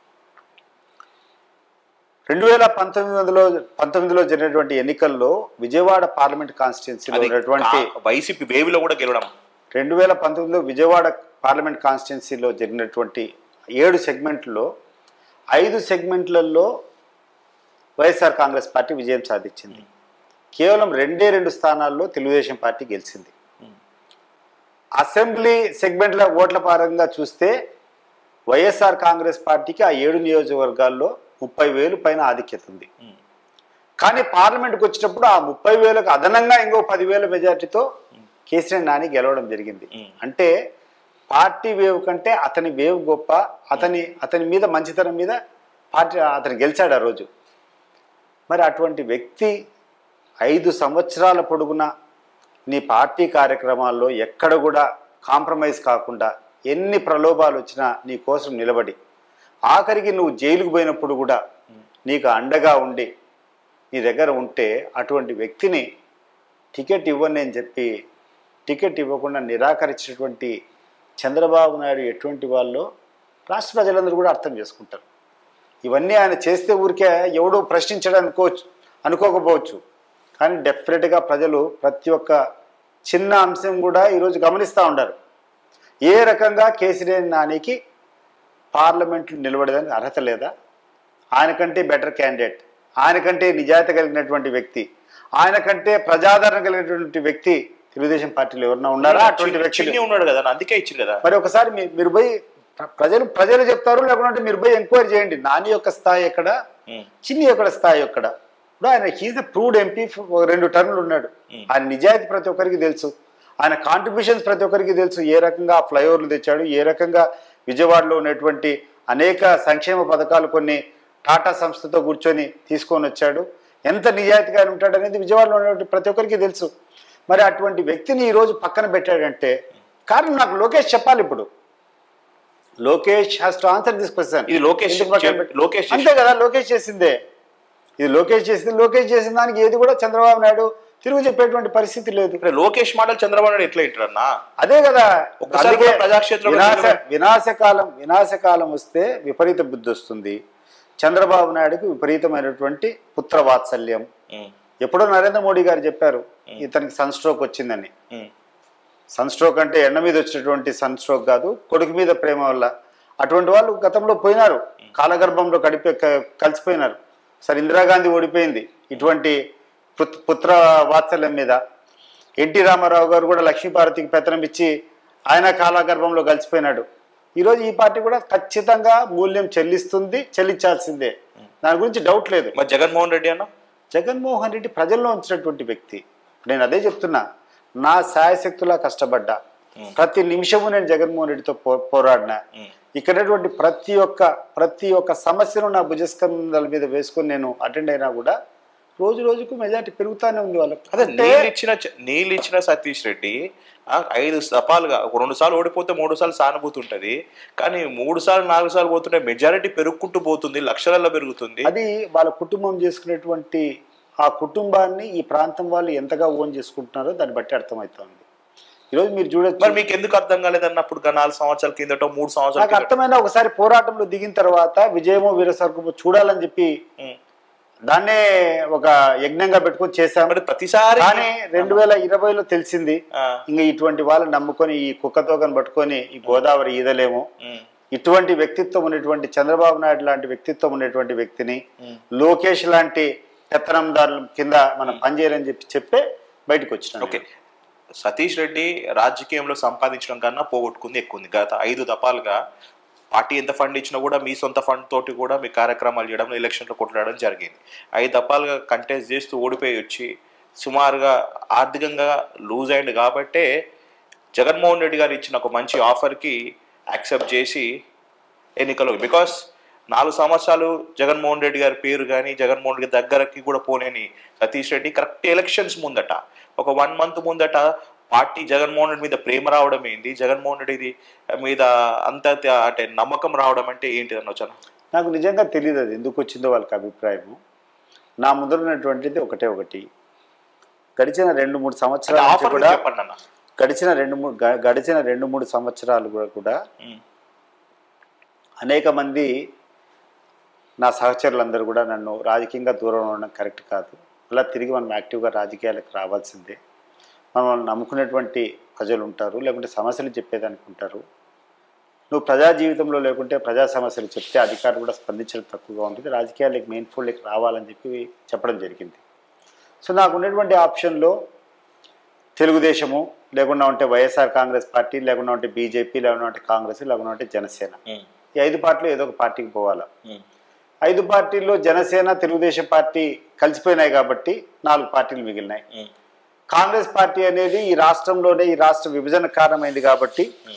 రెండు వేల పంతొమ్మిది వందలో పంతొమ్మిదిలో జరిగినటువంటి ఎన్నికల్లో విజయవాడ పార్లమెంట్ కాన్స్టిట్యున్సీలో అది ఉన్నటువంటి కా- వైసీపీ వేవిలో కూడా గెలవడం రెండు వేల పంతొమ్మిదిలో విజయవాడ పార్లమెంట్ కాన్స్టిట్యున్సీలో జరిగినటువంటి ఏడు సెగ్మెంట్లో ఐదు సెగ్మెంట్లలో వైఎస్ఆర్ కాంగ్రెస్ పార్టీ విజయం సాధించింది కేవలం రెండే రెండు స్థానాల్లో తెలుగుదేశం పార్టీ గెలిచింది ఉమ్, అసెంబ్లీ సెగ్మెంట్ల ఓట్ల పరంగా చూస్తే వైఎస్ఆర్ కాంగ్రెస్ పార్టీకి ఆ ఏడు నియోజకవర్గాల్లో ముప్పై వేలు పైన ఆధిక్యత ఉంది ఉమ్, కానీ పార్లమెంట్కి వచ్చినప్పుడు ఆ ముప్పై వేలకు అదనంగా ఇంకో పదివేల మెజార్టీతో కేసీఆర్ నాని గెలవడం జరిగింది ఉమ్. అంటే పార్టీ వేవ్ కంటే అతని వేవ్ గొప్ప అతని అతని మీద మంచితనం మీద పార్టీ అతను గెలిచాడు ఆ రోజు మరి అటువంటి వ్యక్తి ఐదు సంవత్సరాల పొడుగున నీ పార్టీ కార్యక్రమాల్లో ఎక్కడ కూడా కాంప్రమైజ్ కాకుండా ఎన్ని ప్రలోభాలు వచ్చినా నీ కోసం నిలబడి ఆఖరికి నువ్వు జైలుకు పోయినప్పుడు కూడా నీకు అండగా ఉండి నీ దగ్గర ఉంటే అటువంటి వ్యక్తిని టికెట్ ఇవ్వని అని చెప్పి టికెట్ ఇవ్వకుండా నిరాకరించినటువంటి చంద్రబాబు నాయుడు ఎటువంటి వాళ్ళో రాష్ట్ర ప్రజలందరూ కూడా అర్థం చేసుకుంటారు ఇవన్నీ ఆయన చేస్తే ఊరికే ఎవడో ప్రశ్నించడం అనుకోవచ్చు అనుకోకపోవచ్చు కానీ డెఫినెట్గా ప్రజలు ప్రతి ఒక్క చిన్న అంశం కూడా ఈరోజు గమనిస్తూ ఉన్నారు ఏ రకంగా కేసీఆర్ నానికి పార్లమెంట్లో నిలబడేదానికి అర్హత లేదా ఆయనకంటే బెటర్ క్యాండిడేట్ ఆయనకంటే నిజాయితీ కలిగినటువంటి వ్యక్తి ఆయనకంటే ప్రజాదరణ కలిగినటువంటి వ్యక్తి తెలుగుదేశం పార్టీలో ఎవరన్నా ఉన్నారా అటువంటి వ్యక్తులు చిన్ని ఉన్నాడు కదా అందుకే ఇచ్చింది కదా మరి ఒకసారి మీ- మీరు పోయి ప్ర- ప్రజలు ప్రజలు చెప్తారు లేకుంటే మీరు పోయి ఎంక్వైరీ చేయండి నాని యొక్క స్థాయి ఎక్కడ ఉమ్. చిన్ని యొక్క స్థాయి ఎక్కడ ఇప్పుడు ఆయన హీజ్ ఎ ప్రూవ్డ్ ఎంపీ రెండు టర్మ్లు ఉన్నాడు Hmm. ఆయన నిజాయితీ ప్రతి ఒక్కరికి తెలుసు ఆయన కాంట్రిబ్యూషన్స్ ప్రతి ఒక్కరికి తెలుసు ఏ రకంగా ఆ ఫ్లైఓవర్లు తెచ్చాడు ఏ రకంగా విజయవాడలో ఉన్నటువంటి అనేక సంక్షేమ పథకాలు కొన్ని టాటా సంస్థతో కూర్చొని తీసుకొని వచ్చాడు ఎంత నిజాయితీగా ఆయన ఉంటాడు అనేది విజయవాడలో ఉన్నటువంటి ప్రతి ఒక్కరికి తెలుసు మరి అటువంటి వ్యక్తిని ఈరోజు పక్కన పెట్టాడంటే కారణం నాకు లోకేష్ చెప్పాలి ఇప్పుడు Lokesh has to answer this question ఇది లోకేష్ చెప్- లోకేష్ అంతే కదా లోకేష్ చేసిందే ఇది లోకేష్ చేసింది లోకేష్ చేసిన దానికి ఏది కూడా చంద్రబాబు నాయుడు తిరుగు చెప్పేటువంటి పరిస్థితి లేదు ఇప్పుడు లోకేష్ మాటలు చంద్రబాబు నాయుడు ఎట్లా వింటారన్నా అదే కదా ఒక్కసారి అందుకే కూడా ప్రజాక్షేత్రంలో వినాశ నిలబడి- వినాశకాలం వినాశకాలం వస్తే విపరీత బుద్ధి వస్తుంది చంద్రబాబు నాయుడుకు విపరీతమైనటువంటి పుత్ర వాత్సల్యం ఉమ్, ఎప్పుడో నరేంద్ర మోడీ గారు చెప్పారు ఇతనికి సన్ స్ట్రోక్ వచ్చిందని ఉమ్, సన్ స్ట్రోక్ అంటే ఎండ మీద వచ్చినటువంటి సన్ స్ట్రోక్ కాదు కొడుకు మీద ప్రేమ వల్ల అటువంటి వాళ్ళు గతంలో పోయినారు కాలగర్భంలో కడిపి క- కలిసిపోయినారు సరే ఇందిరాగాంధీ ఓడిపోయింది ఇటువంటి పుత్- పుత్ర వాత్సల్యం మీద ఎన్టీ రామారావు గారు కూడా లక్ష్మీపార్వతికి పెత్తనం ఇచ్చి ఆయన కాలగర్భంలో కలిసిపోయినాడు ఈరోజు ఈ పార్టీ కూడా ఖచ్చితంగా మూల్యం చెల్లిస్తుంది చెల్లించాల్సిందే దాని గురించి డౌట్ లేదు మరి జగన్మోహన్ రెడ్డి అన్న జగన్మోహన్ రెడ్డి ప్రజల్లో ఉంచినటువంటి వ్యక్తి నేను అదే చెప్తున్నా నా శాయశక్తులా కష్టపడ్డా ప్రతి నిమిషము నేను జగన్మోహన్ రెడ్డితో పో పోరాడినా ఉమ్. ఇక్కడటువంటి ప్రతి ఒక్క ప్రతి ఒక్క సమస్యను నా భుజస్కంధాల మీద వేసుకొని నేను అటెండ్ అయినా కూడా రోజు రోజుకు మెజార్టీ పెరుగుతానే ఉంది వాళ్ళకి అదే అంటే నీళ్ళు ఇచ్చిన చ- నీళ్ళు ఇచ్చిన సతీష్ రెడ్డి ఆ, ఐదు సపాలుగా ఒక రెండు సార్లు ఓడిపోతే మూడు సార్లు సానుభూతి ఉంటుంది కానీ మూడు సార్లు నాలుగు సార్లు పోతుంటే మెజారిటీ పెరుగుకుంటూ పోతుంది లక్షలలో పెరుగుతుంది అది వాళ్ళ కుటుంబం చేసుకునేటువంటి ఆ కుటుంబాన్ని ఈ ప్రాంతం వాళ్ళు ఎంతగా ఓన్ చేసుకుంటున్నారో దాన్ని బట్టి అర్థమవుతుంది ఈరోజు మీరు చూడొచ్చు మరి మీకు ఎందుకు అర్థం కాలేదన్నప్పుడు గా నాలుగు సంవత్సరాల కిందటో మూడు సంవత్సరాల నాకు కిందటో అర్థమైన ఒకసారి పోరాటంలో దిగిన తర్వాత విజయమో వీరస్వర్గమో చూడాలని చెప్పి ఉమ్. దాన్నే ఒక యజ్ఞంగా పెట్టుకొని చేశాం మరి ప్రతిసారి కానీ రెండు వేల ఇరవైలో తెలిసింది ఆ, ఇంకా ఇటువంటి వాళ్ళని నమ్ముకొని ఈ కుక్కతోకని పట్టుకొని ఈ గోదావరి ఈదలేము ఉమ్, ఇటువంటి వ్యక్తిత్వం ఉన్నటువంటి చంద్రబాబు నాయుడు లాంటి వ్యక్తిత్వం ఉన్నటువంటి వ్యక్తిని ఉమ్. లోకేష్ లాంటి పెత్తనందారుల కింద మనం పనిచేయాలని చెప్పి చెప్పే బయటకు వచ్చినాం ఓకే సతీష్ రెడ్డి రాజకీయంలో సంపాదించడం కన్నా పోగొట్టుకుంది ఎక్కువ ఉంది గత ఐదు దఫాలుగా పార్టీ ఎంత ఫండ్ ఇచ్చినా కూడా మీ సొంత ఫండ్ తోటి కూడా మీ కార్యక్రమాలు చేయడం ఎలక్షన్లో కొట్లాడడం జరిగింది ఐదు దఫాలుగా కంటెస్ట్ చేస్తూ ఓడిపోయి వచ్చి సుమారుగా ఆర్థికంగా లూజ్ అయింది కాబట్టే జగన్మోహన్ రెడ్డి గారు ఇచ్చిన ఒక మంచి ఆఫర్కి యాక్సెప్ట్ చేసి ఎన్నికలు బికాస్ నాలుగు సంవత్సరాలు జగన్మోహన్ రెడ్డి గారి పేరు కానీ జగన్మోహన్ రెడ్డి దగ్గరకి కూడా పోనేని సతీష్ రెడ్డి కరెక్ట్ ఎలక్షన్స్ ముందట ఒక వన్ మంత్ ముందట పార్టీ జగన్మోహన్ రెడ్డి మీద ప్రేమ రావడం ఏంటి జగన్మోహన్ రెడ్డి మీద అంత త- అంటే నమ్మకం రావడం అంటే ఏంటి అనొచ్చాను నాకు నిజంగా తెలియదు అది ఎందుకు వచ్చిందో వాళ్ళకి అభిప్రాయము నా ముందర ఉన్నటువంటిది ఒకటే ఒకటి గడిచిన రెండు మూడు సంవత్సరాల నుంచి ఆఫర్ కూడా చెప్పండి అన్న గడిచిన రెండు మూడు గ- గడిచిన రెండు మూడు సంవత్సరాలు కూడా కూడా ఉమ్, అనేక మంది నా సహచరులందరూ కూడా నన్ను రాజకీయంగా దూరం ఉండడం కరెక్ట్ కాదు అలా తిరిగి మనం యాక్టివ్గా రాజకీయాలకు రావాల్సిందే మనం వాళ్ళని నమ్ముకునేటువంటి ప్రజలు ఉంటారు లేకుంటే సమస్యలు చెప్పేదానికి ఉంటారు నువ్వు ప్రజా జీవితంలో లేకుంటే ప్రజా సమస్యలు చెప్తే అధికారులు కూడా స్పందించడం తక్కువగా ఉంటుంది రాజకీయాలకు మెయిన్ ఫోల్డ్కి రావాలని చెప్పి చెప్పడం జరిగింది సో నాకు ఉన్నటువంటి ఆప్షన్లో తెలుగుదేశము లేకుండా ఉంటే వైఎస్ఆర్ కాంగ్రెస్ పార్టీ లేకుండా ఉంటే బీజేపీ లేకుండా ఉంటే కాంగ్రెస్ లేకుండా ఉంటే జనసేన ఉమ్, ఈ ఐదు పార్టీలు ఏదో ఒక పార్టీకి పోవాలా ఉమ్, ఐదు పార్టీల్లో జనసేన తెలుగుదేశం పార్టీ కలిసిపోయినాయి కాబట్టి నాలుగు పార్టీలు మిగిలినాయి ఉమ్, కాంగ్రెస్ పార్టీ అనేది ఈ రాష్ట్రంలోనే ఈ రాష్ట్ర విభజన కారణమైంది కాబట్టి ఉమ్.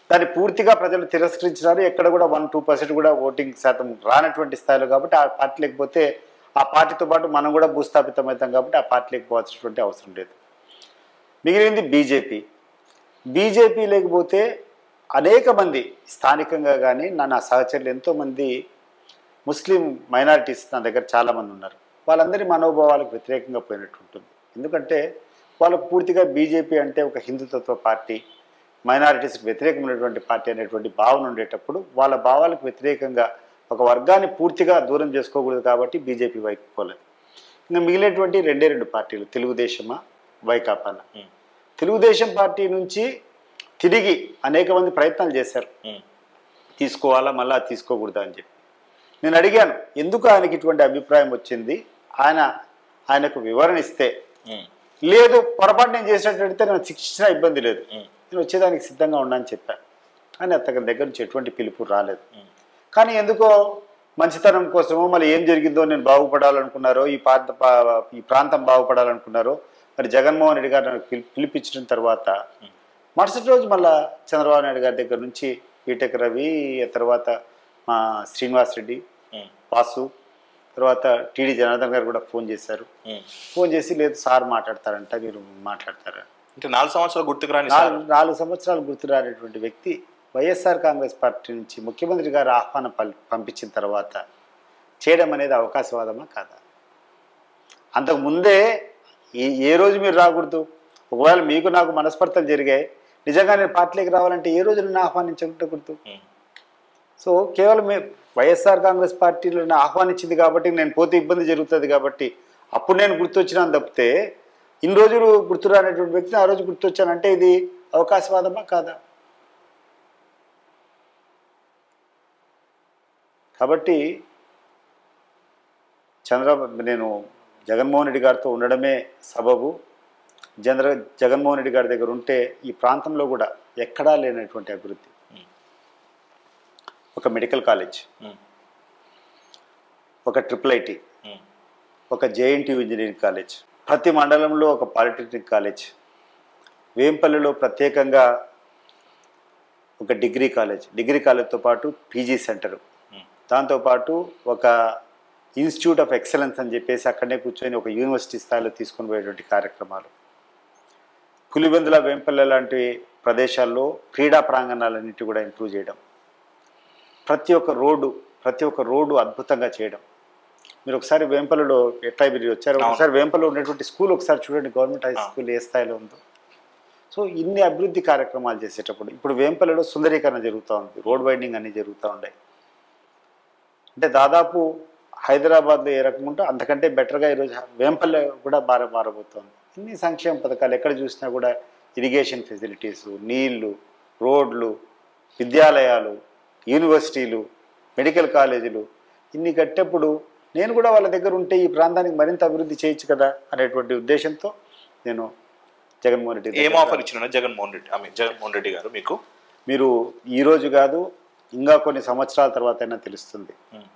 దాన్ని పూర్తిగా ప్రజలు తిరస్కరించినారు ఎక్కడ కూడా వన్ టూ పర్సెంట్ కూడా ఓటింగ్ శాతం రానటువంటి స్థాయిలో కాబట్టి ఆ పార్టీ లేకపోతే ఆ పార్టీతో పాటు మనం కూడా భూస్థాపితం అవుతాం కాబట్టి ఆ పార్టీ లేకపోవాల్సినటువంటి అవసరం లేదు మిగిలింది బీజేపీ బీజేపీ లేకపోతే అనేక మంది స్థానికంగా కానీ నా నా సహచరులు ఎంతోమంది ముస్లిం మైనారిటీస్ నా దగ్గర చాలామంది ఉన్నారు వాళ్ళందరి మనోభావాలకు వ్యతిరేకంగా పోయినట్టు ఉంటుంది ఎందుకంటే వాళ్ళకు పూర్తిగా బీజేపీ అంటే ఒక హిందుత్వ పార్టీ మైనారిటీస్కి వ్యతిరేకమైనటువంటి పార్టీ అనేటువంటి భావన ఉండేటప్పుడు వాళ్ళ భావాలకు వ్యతిరేకంగా ఒక వర్గాన్ని పూర్తిగా దూరం చేసుకోకూడదు కాబట్టి బీజేపీ వైపు పోలేదు ఇంకా మిగిలినటువంటి రెండే రెండు పార్టీలు తెలుగుదేశమా వైకాపానా ఉమ్, తెలుగుదేశం పార్టీ నుంచి తిరిగి అనేక మంది ప్రయత్నాలు చేశారు ఉమ్, తీసుకోవాలా మళ్ళా తీసుకోకూడదా అని చెప్పి నేను అడిగాను ఎందుకు ఆయనకి ఇటువంటి అభిప్రాయం వచ్చింది ఆయన ఆయనకు వివరణ ఇస్తే ఉమ్, లేదు పొరపాటు నేను చేసినట్టయితే నేను శిక్షించిన ఇబ్బంది లేదు ఉమ్, నేను వచ్చేదానికి సిద్ధంగా ఉన్నాను చెప్పాను కానీ అతని దగ్గర నుంచి ఎటువంటి పిలుపు రాలేదు ఉమ్, కానీ ఎందుకో మంచితనం కోసమో మళ్ళీ ఏం జరిగిందో నేను బాగుపడాలనుకున్నారో ఈ ప్రాంత పా- ఈ ప్రాంతం బాగుపడాలనుకున్నారో మరి జగన్మోహన్ రెడ్డి గారు నాకు పిలి- పిలిపించిన తర్వాత మరుసటి రోజు మళ్ళా చంద్రబాబు నాయుడు గారి దగ్గర నుంచి ఈటెక రవి ఆ తర్వాత మా శ్రీనివాస్ రెడ్డి ఉమ్, వాసు తర్వాత టీడీ జనార్దన్ గారు కూడా ఫోన్ చేశారు ఉమ్. ఫోన్ చేసి లేదు సార్ మాట్లాడతారంట మీరు మాట్లాడతారా అంటే నాలుగు సంవత్సరాలు గుర్తుకు రాని సార్ నాలుగు నాలుగు సంవత్సరాలు గుర్తురానేటువంటి వ్యక్తి వైఎస్ఆర్ కాంగ్రెస్ పార్టీ నుంచి ముఖ్యమంత్రి గారు ఆహ్వానం పల్- పంపించిన తర్వాత చేయడం అనేది అవకాశవాదమా కాదా అంతకు ముందే ఈ ఏ రోజు మీరు రాకూడదు ఒకవేళ మీకు నాకు మనస్పర్ధలు జరిగాయి నిజంగా నేను పార్టీలోకి రావాలంటే ఏ రోజు నన్ను ఆహ్వానించకూడదు ఉమ్, సో కేవలం మే వైఎస్ఆర్ కాంగ్రెస్ పార్టీలో నన్ను ఆహ్వానించింది కాబట్టి నేను పోతే ఇబ్బంది జరుగుతుంది కాబట్టి అప్పుడు నేను గుర్తొచ్చినాను తప్పితే ఇన్ని రోజులు గుర్తురానటువంటి వ్యక్తిని ఆ రోజు గుర్తొచ్చానంటే ఇది అవకాశవాదమా కాదా కాబట్టి చంద్రబాబు నేను జగన్మోహన్ రెడ్డి గారితో ఉండడమే సబబు చంద్ర జగన్మోహన్ రెడ్డి గారి దగ్గర ఉంటే ఈ ప్రాంతంలో కూడా ఎక్కడా లేనటువంటి అభివృద్ధి ఒక మెడికల్ కాలేజ్ ఉమ్, ఒక ట్రిపుల్ ఐటి ఉమ్, ఒక జేఎన్టీయూ ఇంజనీరింగ్ కాలేజ్ ప్రతి మండలంలో ఒక పాలిటెక్నిక్ కాలేజ్ వేంపల్లిలో ప్రత్యేకంగా ఒక డిగ్రీ కాలేజ్ డిగ్రీ కాలేజ్తో పాటు పీజీ సెంటరు ఉమ్, దాంతోపాటు ఒక ఇన్స్టిట్యూట్ ఆఫ్ ఎక్సలెన్స్ అని చెప్పేసి అక్కడనే కూర్చొని ఒక యూనివర్సిటీ స్థాయిలో తీసుకొని పోయేటువంటి కార్యక్రమాలు పులివెందుల వేంపల్లె లాంటి ప్రదేశాల్లో క్రీడా ప్రాంగణాలన్నిటి కూడా ఇంప్రూవ్ చేయడం ప్రతి ఒక్క రోడ్డు ప్రతి ఒక్క రోడ్డు అద్భుతంగా చేయడం మీరు ఒకసారి వేంపల్లిలో ఎట్లా మీరు వచ్చారు అవును. ఒకసారి వేంపల్లిలో ఉన్నటువంటి స్కూల్ ఒకసారి చూడండి గవర్నమెంట్ హై స్కూల్ ఏ స్థాయిలో ఉందో సో ఇన్ని అభివృద్ధి కార్యక్రమాలు చేసేటప్పుడు ఇప్పుడు వేంపల్లిలో సుందరీకరణ జరుగుతూ ఉంది రోడ్ వైండింగ్ అన్ని జరుగుతూ ఉన్నాయి అంటే దాదాపు హైదరాబాద్లో ఏ రకం ఉంటో అంతకంటే బెటర్గా ఈరోజు వేంపల్లె కూడా మార మారబోతోంది ఇన్ని సంక్షేమ పథకాలు ఎక్కడ చూసినా కూడా ఇరిగేషన్ ఫెసిలిటీస్ నీళ్లు రోడ్లు విద్యాలయాలు యూనివర్సిటీలు మెడికల్ కాలేజీలు ఇన్ని కట్టేప్పుడు నేను కూడా వాళ్ళ దగ్గర ఉంటే ఈ ప్రాంతానికి మరింత అభివృద్ధి చేయొచ్చు కదా అనేటువంటి ఉద్దేశంతో నేను జగన్మోహన్ రెడ్డి ఏం దగ్గర- ఆఫర్ ఇచ్చిన జగన్మోహన్ రెడ్డి ఐ మీన్ జగన్మోహన్ రెడ్డి గారు మీకు మీరు ఈ రోజు కాదు ఇంకా కొన్ని సంవత్సరాల తర్వాత అయినా తెలుస్తుంది ఉమ్,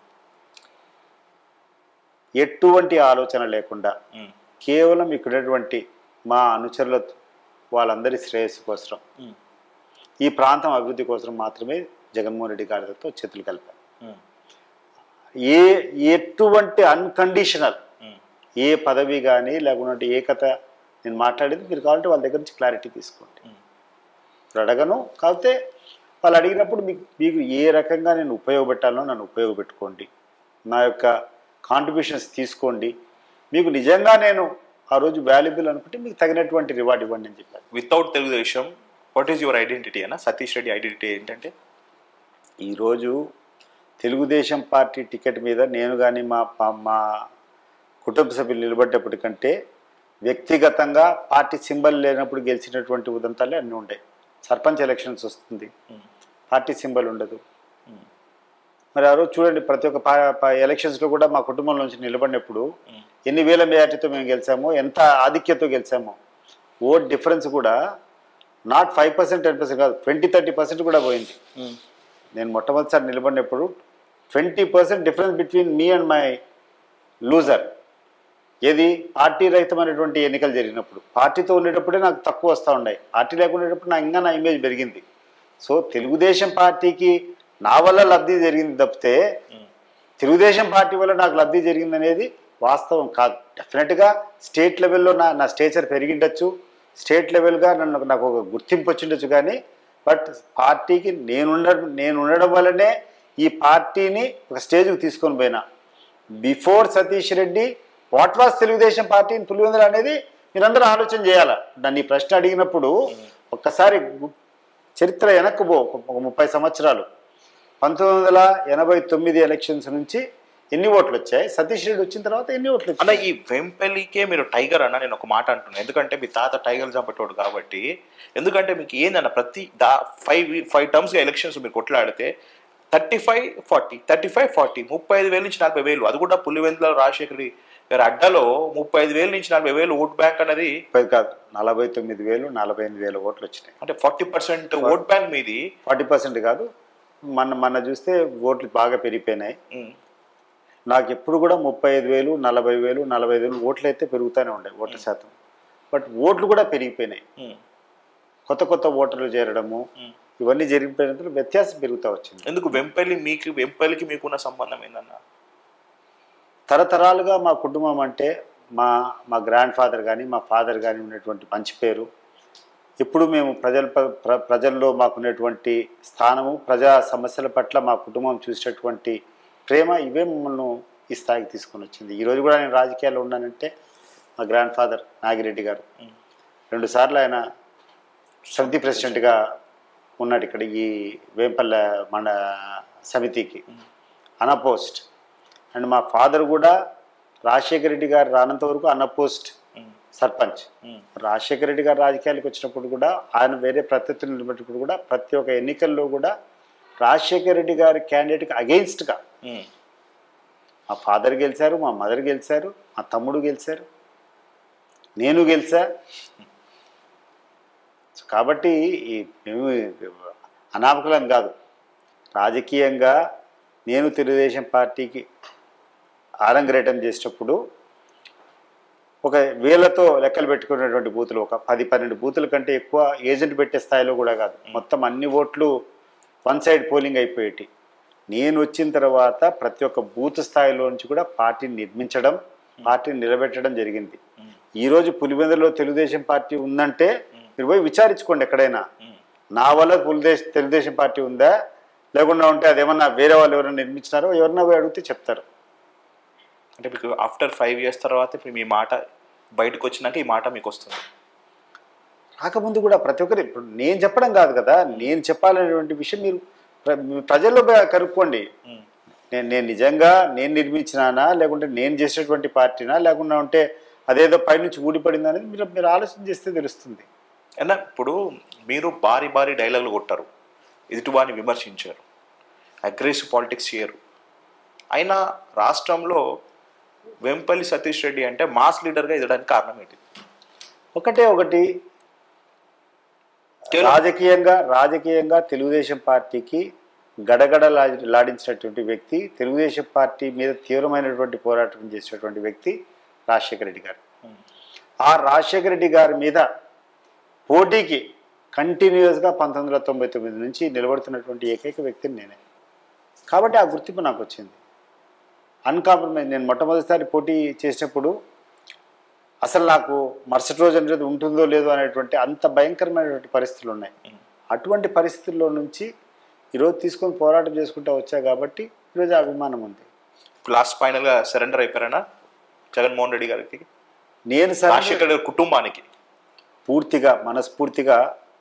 ఎటువంటి ఆలోచన లేకుండా ఉమ్, కేవలం ఇక్కడటువంటి మా అనుచరుల వాళ్ళందరి శ్రేయస్సు కోసం ఉమ్, ఈ ప్రాంతం అభివృద్ధి కోసం మాత్రమే జగన్మోహన్ రెడ్డి గారితో చేతులు కలిపారు ఉమ్, ఏ ఎటువంటి అన్కండిషనల్ ఉమ్, ఏ పదవి కానీ లేకుంటే ఏ కథ నేను మాట్లాడేది మీరు కావాలంటే వాళ్ళ దగ్గర నుంచి క్లారిటీ తీసుకోండి ఉమ్. ఇప్పుడు అడగను కాకపోతే వాళ్ళు అడిగినప్పుడు మీకు మీకు ఏ రకంగా నేను ఉపయోగపెట్టాలో నన్ను ఉపయోగపెట్టుకోండి నా యొక్క కాంట్రిబ్యూషన్స్ తీసుకోండి మీకు నిజంగా నేను ఆ రోజు వాల్యుబుల్ అనుకుంటే మీకు తగినటువంటి రివార్డ్ ఇవ్వండి అని చెప్పాను without Telugu Desam what is your identity అన్న సతీష్ రెడ్డి ఐడెంటిటీ ఏంటంటే ఈరోజు తెలుగుదేశం పార్టీ టికెట్ మీద నేను కానీ మా మా- మా కుటుంబ సభ్యులు నిలబడ్డప్పటికంటే వ్యక్తిగతంగా పార్టీ సింబల్ లేనప్పుడు గెలిచినటువంటి ఉదంతాలే అన్నీ ఉన్నాయి సర్పంచ్ ఎలక్షన్స్ వస్తుంది ఉమ్, పార్టీ సింబల్ ఉండదు ఉమ్, మరి ఆ రోజు చూడండి ప్రతి ఒక్క పా- పా- ఎలక్షన్స్లో కూడా మా కుటుంబం నుంచి నిలబడినప్పుడు ఉమ్, ఎన్ని వేల మెజార్టీతో మేము గెలిచామో ఎంత ఆధిక్యతతో గెలిచామో ఓట్ డిఫరెన్స్ కూడా not five percent ten percent కాదు ట్వంటీ థర్టీ పర్సెంట్ కూడా పోయింది ఉమ్, నేను మొట్టమొదటిసారి నిలబడినప్పుడు twenty percent difference between me and my loser ఏది పార్టీ రహితమైనటువంటి ఎన్నికలు జరిగినప్పుడు పార్టీతో ఉండేటప్పుడే నాకు తక్కువ వస్తూ ఉన్నాయి పార్టీ లేకుండా ఉండేటప్పుడు నా ఇంకా నా ఇమేజ్ పెరిగింది సో తెలుగుదేశం పార్టీకి నా వల్ల లబ్ధి జరిగింది తప్పితే తెలుగుదేశం పార్టీ వల్ల నాకు లబ్ధి జరిగిందనేది వాస్తవం కాదు డెఫినెట్గా స్టేట్ లెవెల్లో నా నా స్టేచర్ పెరిగిండొచ్చు స్టేట్ లెవెల్గా నన్ను నాకు ఒక గుర్తింపు వచ్చిండొచ్చు కానీ బట్ పార్టీకి నేనుండ నేను ఉండడం వల్లనే ఈ పార్టీని ఒక స్టేజ్కి తీసుకొని పోయినా before Satish Reddy what was Telugu Desam party in Pulivendula అనేది మీరందరూ ఆలోచన చేయాలి నన్ను ఈ ప్రశ్న అడిగినప్పుడు ఒక్కసారి గు- చరిత్ర వెనక్కు పో ఒక- ఒక ముప్పై సంవత్సరాలు పంతొమ్మిది వందల ఎనభై తొమ్మిది ఎలక్షన్స్ నుంచి ఎన్ని ఓట్లు వచ్చాయి సతీష్ రెడ్డి వచ్చిన తర్వాత ఎన్ని ఓట్లు అన్న వచ్చాయి ఈ వెంపల్లికే మీరు టైగర్ అన్న నేను ఒక మాట అంటున్నాను ఎందుకంటే మీ తాత టైగర్ చంపేటోడు కాబట్టి ఎందుకంటే మీకు ఏందన్న ప్రతి దా ఫైవ్ ఫైవ్ టర్మ్స్గా ఎలక్షన్స్ మీరు కొట్లాడితే thirty five forty thirty five forty ముప్పై ఐదు వేల నుంచి నలభై వేలు అది కూడా పులివెందుల రాజశేఖరి గారి అడ్డలో ముప్పై ఐదు వేల నుంచి నలభై వేలు ఓట్ బ్యాంక్ అనేది ముప్పై కాదు నలభై తొమ్మిది వేలు నలభై ఎనిమిది వేల ఓట్లు వచ్చినాయి అంటే ఫార్టీ పర్సెంట్ ఓట్ బ్యాంక్ మీది ఫార్టీ పర్సెంట్ కాదు మన మన చూస్తే ఓట్లు బాగా పెరిగిపోయినాయి ఉమ్, నాకు ఎప్పుడు కూడా ముప్పై ఐదు వేలు నలభై వేలు నలభై ఐదు వేలు ఓట్లు అయితే పెరుగుతూనే ఉండే ఓట్ల శాతం బట్ ఓట్లు కూడా పెరిగిపోయినాయి ఉమ్, కొత్త కొత్త ఓటర్లు చేరడము ఉమ్. ఇవన్నీ జరిగిపోయినందుకు వ్యత్యాసం పెరుగుతూ వచ్చింది ఎందుకు వెంపల్లి మీకు వెంపల్లికి మీకున్న సంబంధం ఏందన్న తరతరాలుగా మా కుటుంబం అంటే మా మా గ్రాండ్ ఫాదర్ కానీ మా ఫాదర్ కానీ ఉన్నటువంటి మంచి పేరు ఇప్పుడు మేము ప్రజల ప- ప్ర- ప్రజల్లో మాకున్నటువంటి స్థానము ప్రజా సమస్యల పట్ల మా కుటుంబం చూసేటటువంటి ప్రేమ ఇవే మమ్మల్ని ఈ స్థాయికి తీసుకొని వచ్చింది ఈరోజు కూడా నేను రాజకీయాల్లో ఉన్నానంటే మా గ్రాండ్ ఫాదర్ నాగిరెడ్డి గారు ఉమ్, రెండుసార్లు ఆయన సమితి ప్రెసిడెంట్గా ఉన్నాడు ఇక్కడ ఈ వేంపల్లె మండ సమితికి అన్అపోస్ట్ అండ్ మా ఫాదర్ కూడా రాజశేఖర రెడ్డి గారు రానంత వరకు అన్అపోస్ట్ ఉమ్, సర్పంచ్ ఉమ్, రాజశేఖర రెడ్డి గారు రాజకీయాలకు వచ్చినప్పుడు కూడా ఆయన వేరే ప్రత్యర్థులు నిలబెట్టినప్పుడు కూడా ప్రతి ఒక్క ఎన్నికల్లో కూడా రాజశేఖర రెడ్డి గారి క్యాండిడేట్కి అగెయిన్స్ట్గా ఉమ్. మా ఫాదర్ గెలిచారు మా మదర్ గెలిచారు మా తమ్ముడు గెలిచారు నేను గెలిచా సో కాబట్టి ఈ మేము అనామకులం కాదు రాజకీయంగా నేను తెలుగుదేశం పార్టీకి ఆరంగరేటం చేసేటప్పుడు ఒక వేలతో లెక్కలు పెట్టుకున్నటువంటి బూతులు ఒక పది పన్నెండు బూతుల కంటే ఎక్కువ ఏజెంట్ పెట్టే స్థాయిలో కూడా కాదు మొత్తం అన్ని ఓట్లు వన్ సైడ్ పోలింగ్ అయిపోయేటి నేను వచ్చిన తర్వాత ప్రతి ఒక్క బూత్ స్థాయిలో నుంచి కూడా పార్టీని నిర్మించడం పార్టీని నిలబెట్టడం జరిగింది ఈరోజు పులివెందులో తెలుగుదేశం పార్టీ ఉందంటే మీరు పోయి విచారించుకోండి ఎక్కడైనా ఉమ్. నా వల్ల తెలుగుదేశం తెలుగుదేశం పార్టీ ఉందా లేకుండా ఉంటే అదేమన్నా వేరే వాళ్ళు ఎవరైనా నిర్మించినారో ఎవరన్నా పోయి అడిగితే చెప్తారు అంటే మీకు ఆఫ్టర్ ఫైవ్ ఇయర్స్ తర్వాత ఇప్పుడు మీ మాట బయటకు వచ్చినాక ఈ మాట మీకు వస్తుంది రాకముందు కూడా ప్రతి ఒక్కరి ఇప్పుడు నేను చెప్పడం కాదు కదా నేను చెప్పాలనేటువంటి విషయం మీరు ప్ర- మీ ప్రజల్లో పోయి కనుక్కోండి ఉమ్. నేను నేను నిజంగా నేను నిర్మించినానా లేకుంటే నేను చేసేటువంటి పార్టీనా లేకుండా ఉంటే అదేదో పైనుంచి ఊడిపడిందా అనేది మీరు మీరు ఆలోచన చేస్తే తెలుస్తుంది అన్న ఇప్పుడు మీరు భారీ భారీ డైలాగులు కొట్టారు ఎదుటివారిని విమర్శించారు అగ్రెసివ్ పాలిటిక్స్ చేయరు అయినా రాష్ట్రంలో వెంపల్లి సతీష్ రెడ్డి అంటే మాస్ లీడర్గా ఎదడానికి కారణం ఏంటి ఒకటే ఒకటి కేవలం- రాజకీయంగా రాజకీయంగా తెలుగుదేశం పార్టీకి గడగడ లా- లాడించినటువంటి వ్యక్తి తెలుగుదేశం పార్టీ మీద తీవ్రమైనటువంటి పోరాటం చేసినటువంటి వ్యక్తి రాజశేఖర రెడ్డి గారు ఆ రాజశేఖర రెడ్డి గారి మీద పోటీకి కంటిన్యూస్గా పంతొమ్మిది వందల తొంభై తొమ్మిది నుంచి నిలబడుతున్నటువంటి ఏకైక వ్యక్తిని నేనే కాబట్టి ఆ గుర్తింపు నాకు వచ్చింది అన్కాంప్రమైజ్ నేను మొట్టమొదటిసారి పోటీ చేసినప్పుడు అసలు నాకు మరుసటి రోజు అనేది ఉంటుందో లేదో అనేటువంటి అంత భయంకరమైనటువంటి పరిస్థితులు ఉన్నాయి అటువంటి పరిస్థితుల్లో నుంచి ఈరోజు తీసుకొని పోరాటం చేసుకుంటూ వచ్చా కాబట్టి ఈరోజు ఆ అభిమానం ఉంది లాస్ట్ ఫైనల్గా సరెండర్ అయిపోయారనా జగన్మోహన్ రెడ్డి గారికి నేను సరే రాజశేఖర్ గారి కుటుంబానికి పూర్తిగా మనస్ఫూర్తిగా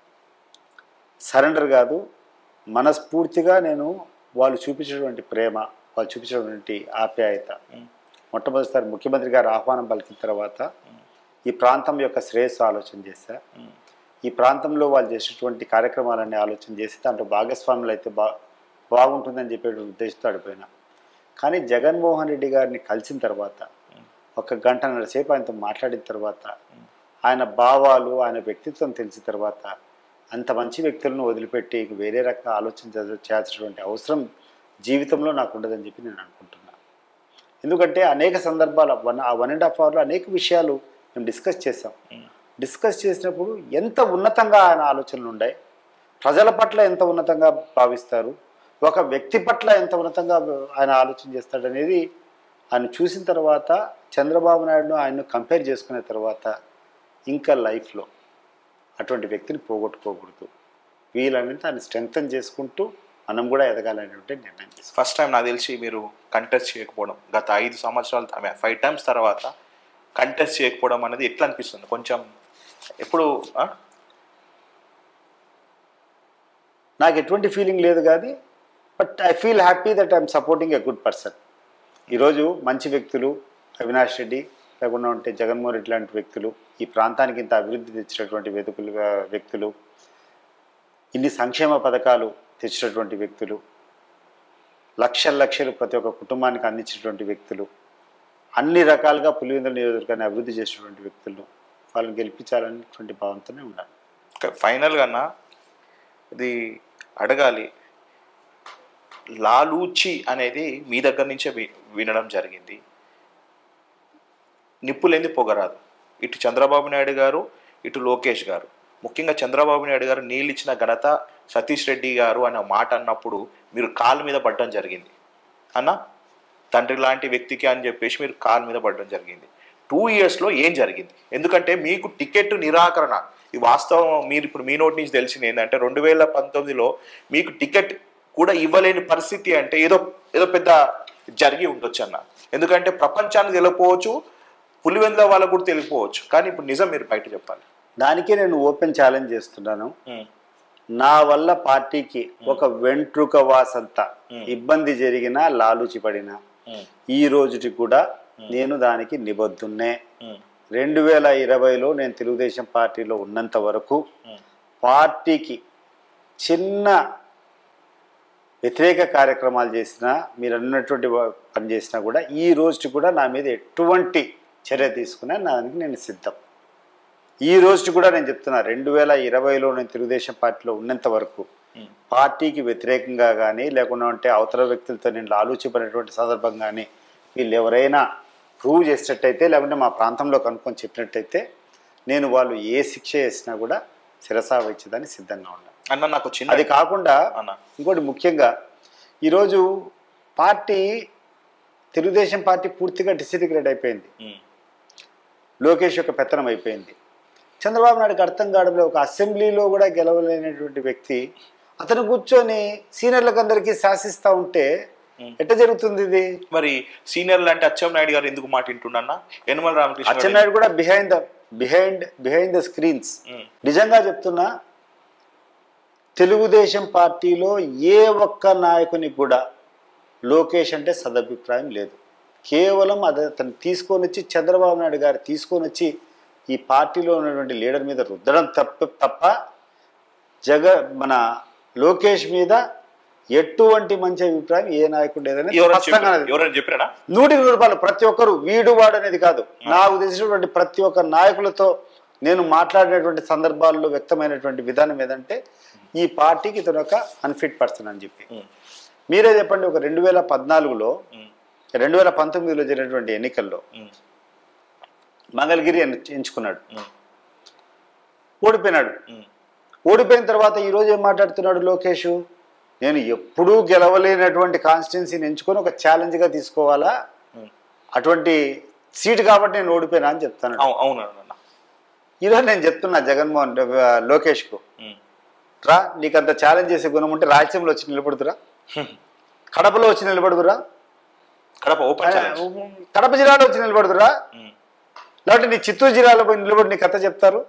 సరెండర్ కాదు మనస్ఫూర్తిగా నేను వాళ్ళు చూపించినటువంటి ప్రేమ వాళ్ళు చూపించినటువంటి ఆప్యాయత మొట్టమొదటిసారి ముఖ్యమంత్రి గారు ఆహ్వానం పలికిన తర్వాత ఈ ప్రాంతం యొక్క శ్రేయస్సు ఆలోచన చేశా ఈ ప్రాంతంలో వాళ్ళు చేసేటువంటి కార్యక్రమాలన్నీ ఆలోచన చేసి దాంట్లో భాగస్వాములు అయితే బా బాగుంటుందని చెప్పే ఉద్దేశంతో అడిపోయినా కానీ జగన్మోహన్ రెడ్డి గారిని కలిసిన తర్వాత ఒక గంటన్నర సేపు ఆయనతో మాట్లాడిన తర్వాత ఆయన భావాలు ఆయన వ్యక్తిత్వం తెలిసిన తర్వాత అంత మంచి వ్యక్తులను వదిలిపెట్టి ఇంక వేరే రకంగా ఆలోచన చే- చేయాల్సినటువంటి అవసరం జీవితంలో నాకు ఉండదని చెప్పి నేను అనుకుంటున్నా ఎందుకంటే అనేక సందర్భాలు వన్ ఆ వన్ అండ్ హాఫ్ అవర్లో అనేక విషయాలు మేము డిస్కస్ చేసాం డిస్కస్ చేసినప్పుడు ఎంత ఉన్నతంగా ఆయన ఆలోచనలు ఉన్నాయి ప్రజల పట్ల ఎంత ఉన్నతంగా భావిస్తారు ఒక వ్యక్తి పట్ల ఎంత ఉన్నతంగా ఆయన ఆలోచన చేస్తాడనేది ఆయన చూసిన తర్వాత చంద్రబాబు నాయుడును ఆయన్ను కంపేర్ చేసుకున్న తర్వాత ఇంకా లైఫ్లో అటువంటి వ్యక్తిని పోగొట్టుకోకూడదు వీలన్నింటి ఆయన స్ట్రెంగ్తన్ చేసుకుంటూ మనం కూడా ఎదగాలనేటువంటి నిర్ణయం చేసుకుంటాం ఫస్ట్ టైం నాకు తెలిసి మీరు కంటెస్ట్ చేయకపోవడం గత ఐదు సంవత్సరాలు ఫైవ్ టైమ్స్ తర్వాత కంటెస్ట్ చేయకపోవడం అనేది ఎట్లా అనిపిస్తుంది కొంచెం ఎప్పుడు ఆ? నాకు ఎటువంటి ఫీలింగ్ లేదు కానీ but I feel happy that I'm supporting a good person ఈరోజు మంచి వ్యక్తులు అవినాష్ రెడ్డి లేకుండా ఉంటే జగన్మోహన్ రెడ్డి లాంటి వ్యక్తులు ఈ ప్రాంతానికి ఇంత అభివృద్ధి తెచ్చినటువంటి వెతుకులు వ్యక్తులు ఇన్ని సంక్షేమ పథకాలు తెచ్చినటువంటి వ్యక్తులు లక్షల లక్షలు ప్రతి ఒక్క కుటుంబానికి అందించినటువంటి వ్యక్తులు అన్ని రకాలుగా పులివెందుల నియోజకవర్గాన్ని అభివృద్ధి చేసినటువంటి వ్యక్తులు వాళ్ళని గెలిపించాలనేటువంటి భావంతోనే ఉండాలి ఫైనల్గా అన్న ఇది అడగాలి లాలూచి అనేది మీ దగ్గర నుంచే వి- వినడం జరిగింది నిప్పులేంది పొగరాదు ఇటు చంద్రబాబు నాయుడు గారు ఇటు లోకేష్ గారు ముఖ్యంగా చంద్రబాబు నాయుడు గారు నీళ్ళు ఇచ్చిన ఘనత సతీష్ రెడ్డి గారు అనే మాట అన్నప్పుడు మీరు కాళ్ళ మీద పడడం జరిగింది అన్న తండ్రి లాంటి వ్యక్తికి అని చెప్పేసి మీరు కాళ్ళ మీద పడడం జరిగింది టూ ఇయర్స్లో ఏం జరిగింది ఎందుకంటే మీకు టికెట్ నిరాకరణ ఈ వాస్తవం మీరు ఇప్పుడు మీ నోటి నుంచి తెలిసింది ఏంటంటే రెండు వేల పంతొమ్మిదిలో మీకు టికెట్ కూడా ఇవ్వలేని పరిస్థితి అంటే ఏదో ఏదో పెద్ద జరిగి ఉండొచ్చు అన్న ఎందుకంటే ప్రపంచానికి తెలియకపోవచ్చు పులివెందుల వాళ్ళకు కూడా తెలియకపోవచ్చు కానీ ఇప్పుడు నిజం మీరు బయట చెప్పాలి దానికే నేను ఓపెన్ ఛాలెంజ్ చేస్తున్నాను నా వల్ల పార్టీకి ఒక వెంట్రుక వాసంత ఇబ్బంది జరిగినా లాలూచి పడినా ఈ రోజుకి కూడా నేను దానికి నిబద్ధున్నే రెండు వేల ఇరవైలో నేను తెలుగుదేశం పార్టీలో ఉన్నంత వరకు పార్టీకి చిన్న వ్యతిరేక కార్యక్రమాలు చేసినా మీరు అన్నటువంటి వా- పని చేసినా కూడా ఈ రోజుకి కూడా నా మీద ఎటువంటి చర్య తీసుకున్నా నా దానికి నేను సిద్ధం ఈ రోజుకి కూడా నేను చెప్తున్నా రెండు వేల ఇరవైలో నేను తెలుగుదేశం పార్టీలో ఉన్నంత వరకు పార్టీకి వ్యతిరేకంగా కానీ లేకుండా ఉంటే అవతల వ్యక్తులతో నేను ఆలోచించినటువంటి సందర్భం కానీ వీళ్ళు ఎవరైనా ప్రూవ్ చేసినట్టయితే లేకుంటే మా ప్రాంతంలో కనుక్కొని చెప్పినట్టయితే నేను వాళ్ళు ఏ శిక్ష వేసినా కూడా శిరసా వచ్చేదానికి సిద్ధంగా ఉన్నాను అన్న నాకు చిన్న అది కాకుండా అన్న ఇంకోటి ముఖ్యంగా ఈరోజు పార్టీ తెలుగుదేశం పార్టీ పూర్తిగా డిసిగ్రేడ్ అయిపోయింది ఉమ్, లోకేష్ యొక్క పెత్తనం అయిపోయింది చంద్రబాబు నాయుడుకి అర్థం కావడంలో ఒక అసెంబ్లీలో కూడా గెలవలేనటువంటి వ్యక్తి అతను కూర్చొని సీనియర్లకు అందరికీ శాసిస్తూ ఉంటే ఎట్ట జరుగుతుంది ఇది మరి సీనియర్లు అంటే అచ్చెం నాయుడు గారు ఎందుకు మాట వింటున్నా యనమల రామకృష్ణ అచ్చెన్నాయుడు కూడా behind the behind behind the screens ఉమ్, నిజంగా చెప్తున్నా తెలుగుదేశం పార్టీలో ఏ ఒక్క నాయకునికి కూడా లోకేష్ అంటే సదభిప్రాయం లేదు కేవలం అది అతను తీసుకొని వచ్చి చంద్రబాబు నాయుడు గారు తీసుకొని వచ్చి ఈ పార్టీలో ఉన్నటువంటి లీడర్ మీద రుద్దడం తప్ప తప్ప జగ మన లోకేష్ మీద ఎటువంటి మంచి అభిప్రాయం ఏ నాయకుడు లేదని ఎవరైనా స్పష్టంగా చెప్పారా? ఉన్నది. ఎవరైనా చెప్పారా నూటి నూరు రూపాయలు ప్రతి ఒక్కరు వీడు వాడు అనేది కాదు నాకు తెలిసినటువంటి ప్రతి ఒక్క నాయకులతో నేను మాట్లాడినటువంటి సందర్భాల్లో వ్యక్తమైనటువంటి విధానం ఏదంటే ఈ పార్టీకి ఇతను ఒక అన్ఫిట్ పర్సన్ అని చెప్పి ఉమ్, మీరే చెప్పండి ఒక రెండు వేల పద్నాలుగులో ఉమ్, రెండు వేల పంతొమ్మిదిలో జరిగినటువంటి ఎన్నికల్లో ఉమ్, మంగళగిరి అని ఎంచుకున్నాడు ఉమ్, ఓడిపోయినాడు ఉమ్, ఓడిపోయిన తర్వాత ఈరోజు ఏం మాట్లాడుతున్నాడు లోకేష్ నేను ఎప్పుడూ గెలవలేనటువంటి కాన్స్టిట్యున్సీని ఎంచుకొని ఒక ఛాలెంజ్గా తీసుకోవాలా ఉమ్. అటువంటి సీటు కాబట్టి నేను ఓడిపోయినా అని చెప్తాను అవు- అవును అన్న ఈరోజు నేను చెప్తున్నా జగన్మోహన్ ఆ, లోకేష్కు ఉమ్, రా నీకు అంత ఛాలెంజ్ చేసే గుణం ఉంటే రాజ్యంలో వచ్చి నిలబడుతురా కడపలో వచ్చి నిలబడుతురా కడప ఓపెన్ ఛాలెంజ్ కడప జిల్లాలో వచ్చి నిలబడుతురా ఉమ్, లేకపోతే నీ చిత్తూరు జిల్లాలో పోయి నిలబడి నీ కథ చెప్తారు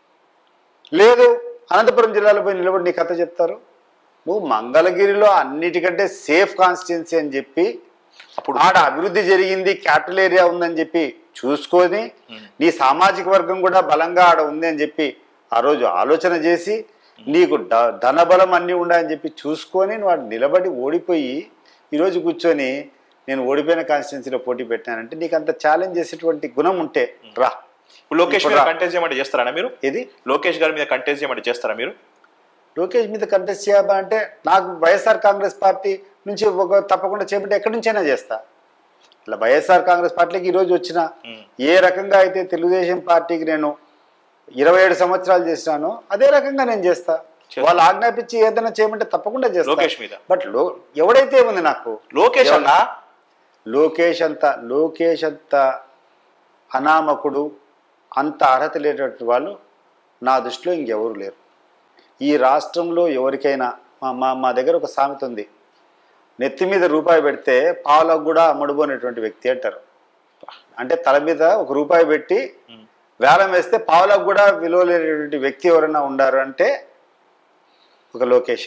లేదు అనంతపురం జిల్లాలో పోయి నిలబడి నీ కథ చెప్తారు నువ్వు మంగళగిరిలో అన్నిటికంటే సేఫ్ కాన్స్టిట్యున్సీ అని చెప్పి అప్పుడు ఆడ అభివృద్ధి జరిగింది క్యాపిటల్ ఏరియా ఉందని చెప్పి చూసుకొని నీ సామాజిక వర్గం కూడా బలంగా ఆడ ఉంది అని చెప్పి ఆ రోజు ఆలోచన చేసి నీకు డ- ధనబలం అన్నీ ఉన్నాయని చెప్పి చూసుకొని నువ్వు ఆడ నిలబడి ఓడిపోయి ఈరోజు కూర్చొని నేను ఓడిపోయిన కాన్స్టిట్యున్సీలో పోటీ పెట్టానంటే నీకు అంత ఛాలెంజ్ చేసేటువంటి గుణం ఉంటే రా ఇప్పుడు లోకేష్ ఇప్పుడు మీద రా. కంటెస్ట్ చేయమంటే చేస్తారా మీరు ఇది లోకేష్ గారి మీద కంటెస్ట్ చేయమంటే చేస్తారా మీరు లోకేష్ మీద కంటెస్ట్ చేయాలా అంటే నాకు వైఎస్ఆర్ కాంగ్రెస్ పార్టీ నుంచి ఒక తప్పకుండా చేపట్టి ఎక్కడి నుంచైనా చేస్తా ఇలా వైఎస్ఆర్ కాంగ్రెస్ పార్టీకి ఈరోజు వచ్చిన ఉమ్, ఏ రకంగా అయితే తెలుగుదేశం పార్టీకి నేను ఇరవై ఏడు సంవత్సరాలు చేసినానో అదే రకంగా నేను చేస్తా చేస్తా. వాళ్ళు ఆజ్ఞాపించి ఏదైనా చేయమంటే తప్పకుండా చేస్తారు లోకేష్ మీద బట్ లో ఎవడైతే ఉంది నాకు లోకేష్ అన్న లోకేష్ అంత లోకేష్ అంత అనామకుడు అంత అర్హత లేనటువంటి వాళ్ళు నా దృష్టిలో ఇంకెవరు లేరు ఈ రాష్ట్రంలో ఎవరికైనా మా మా మా దగ్గర ఒక సామెత ఉంది నెత్తి మీద రూపాయి పెడితే పావులకు కూడా అమ్ముడుపోయినటువంటి వ్యక్తి అంటారు అంటే తల మీద ఒక రూపాయి పెట్టి ఉమ్. వేలం వేస్తే పావులకు కూడా విలువ లేనటువంటి వ్యక్తి ఎవరైనా ఉండారు అంటే ఒక లోకేష్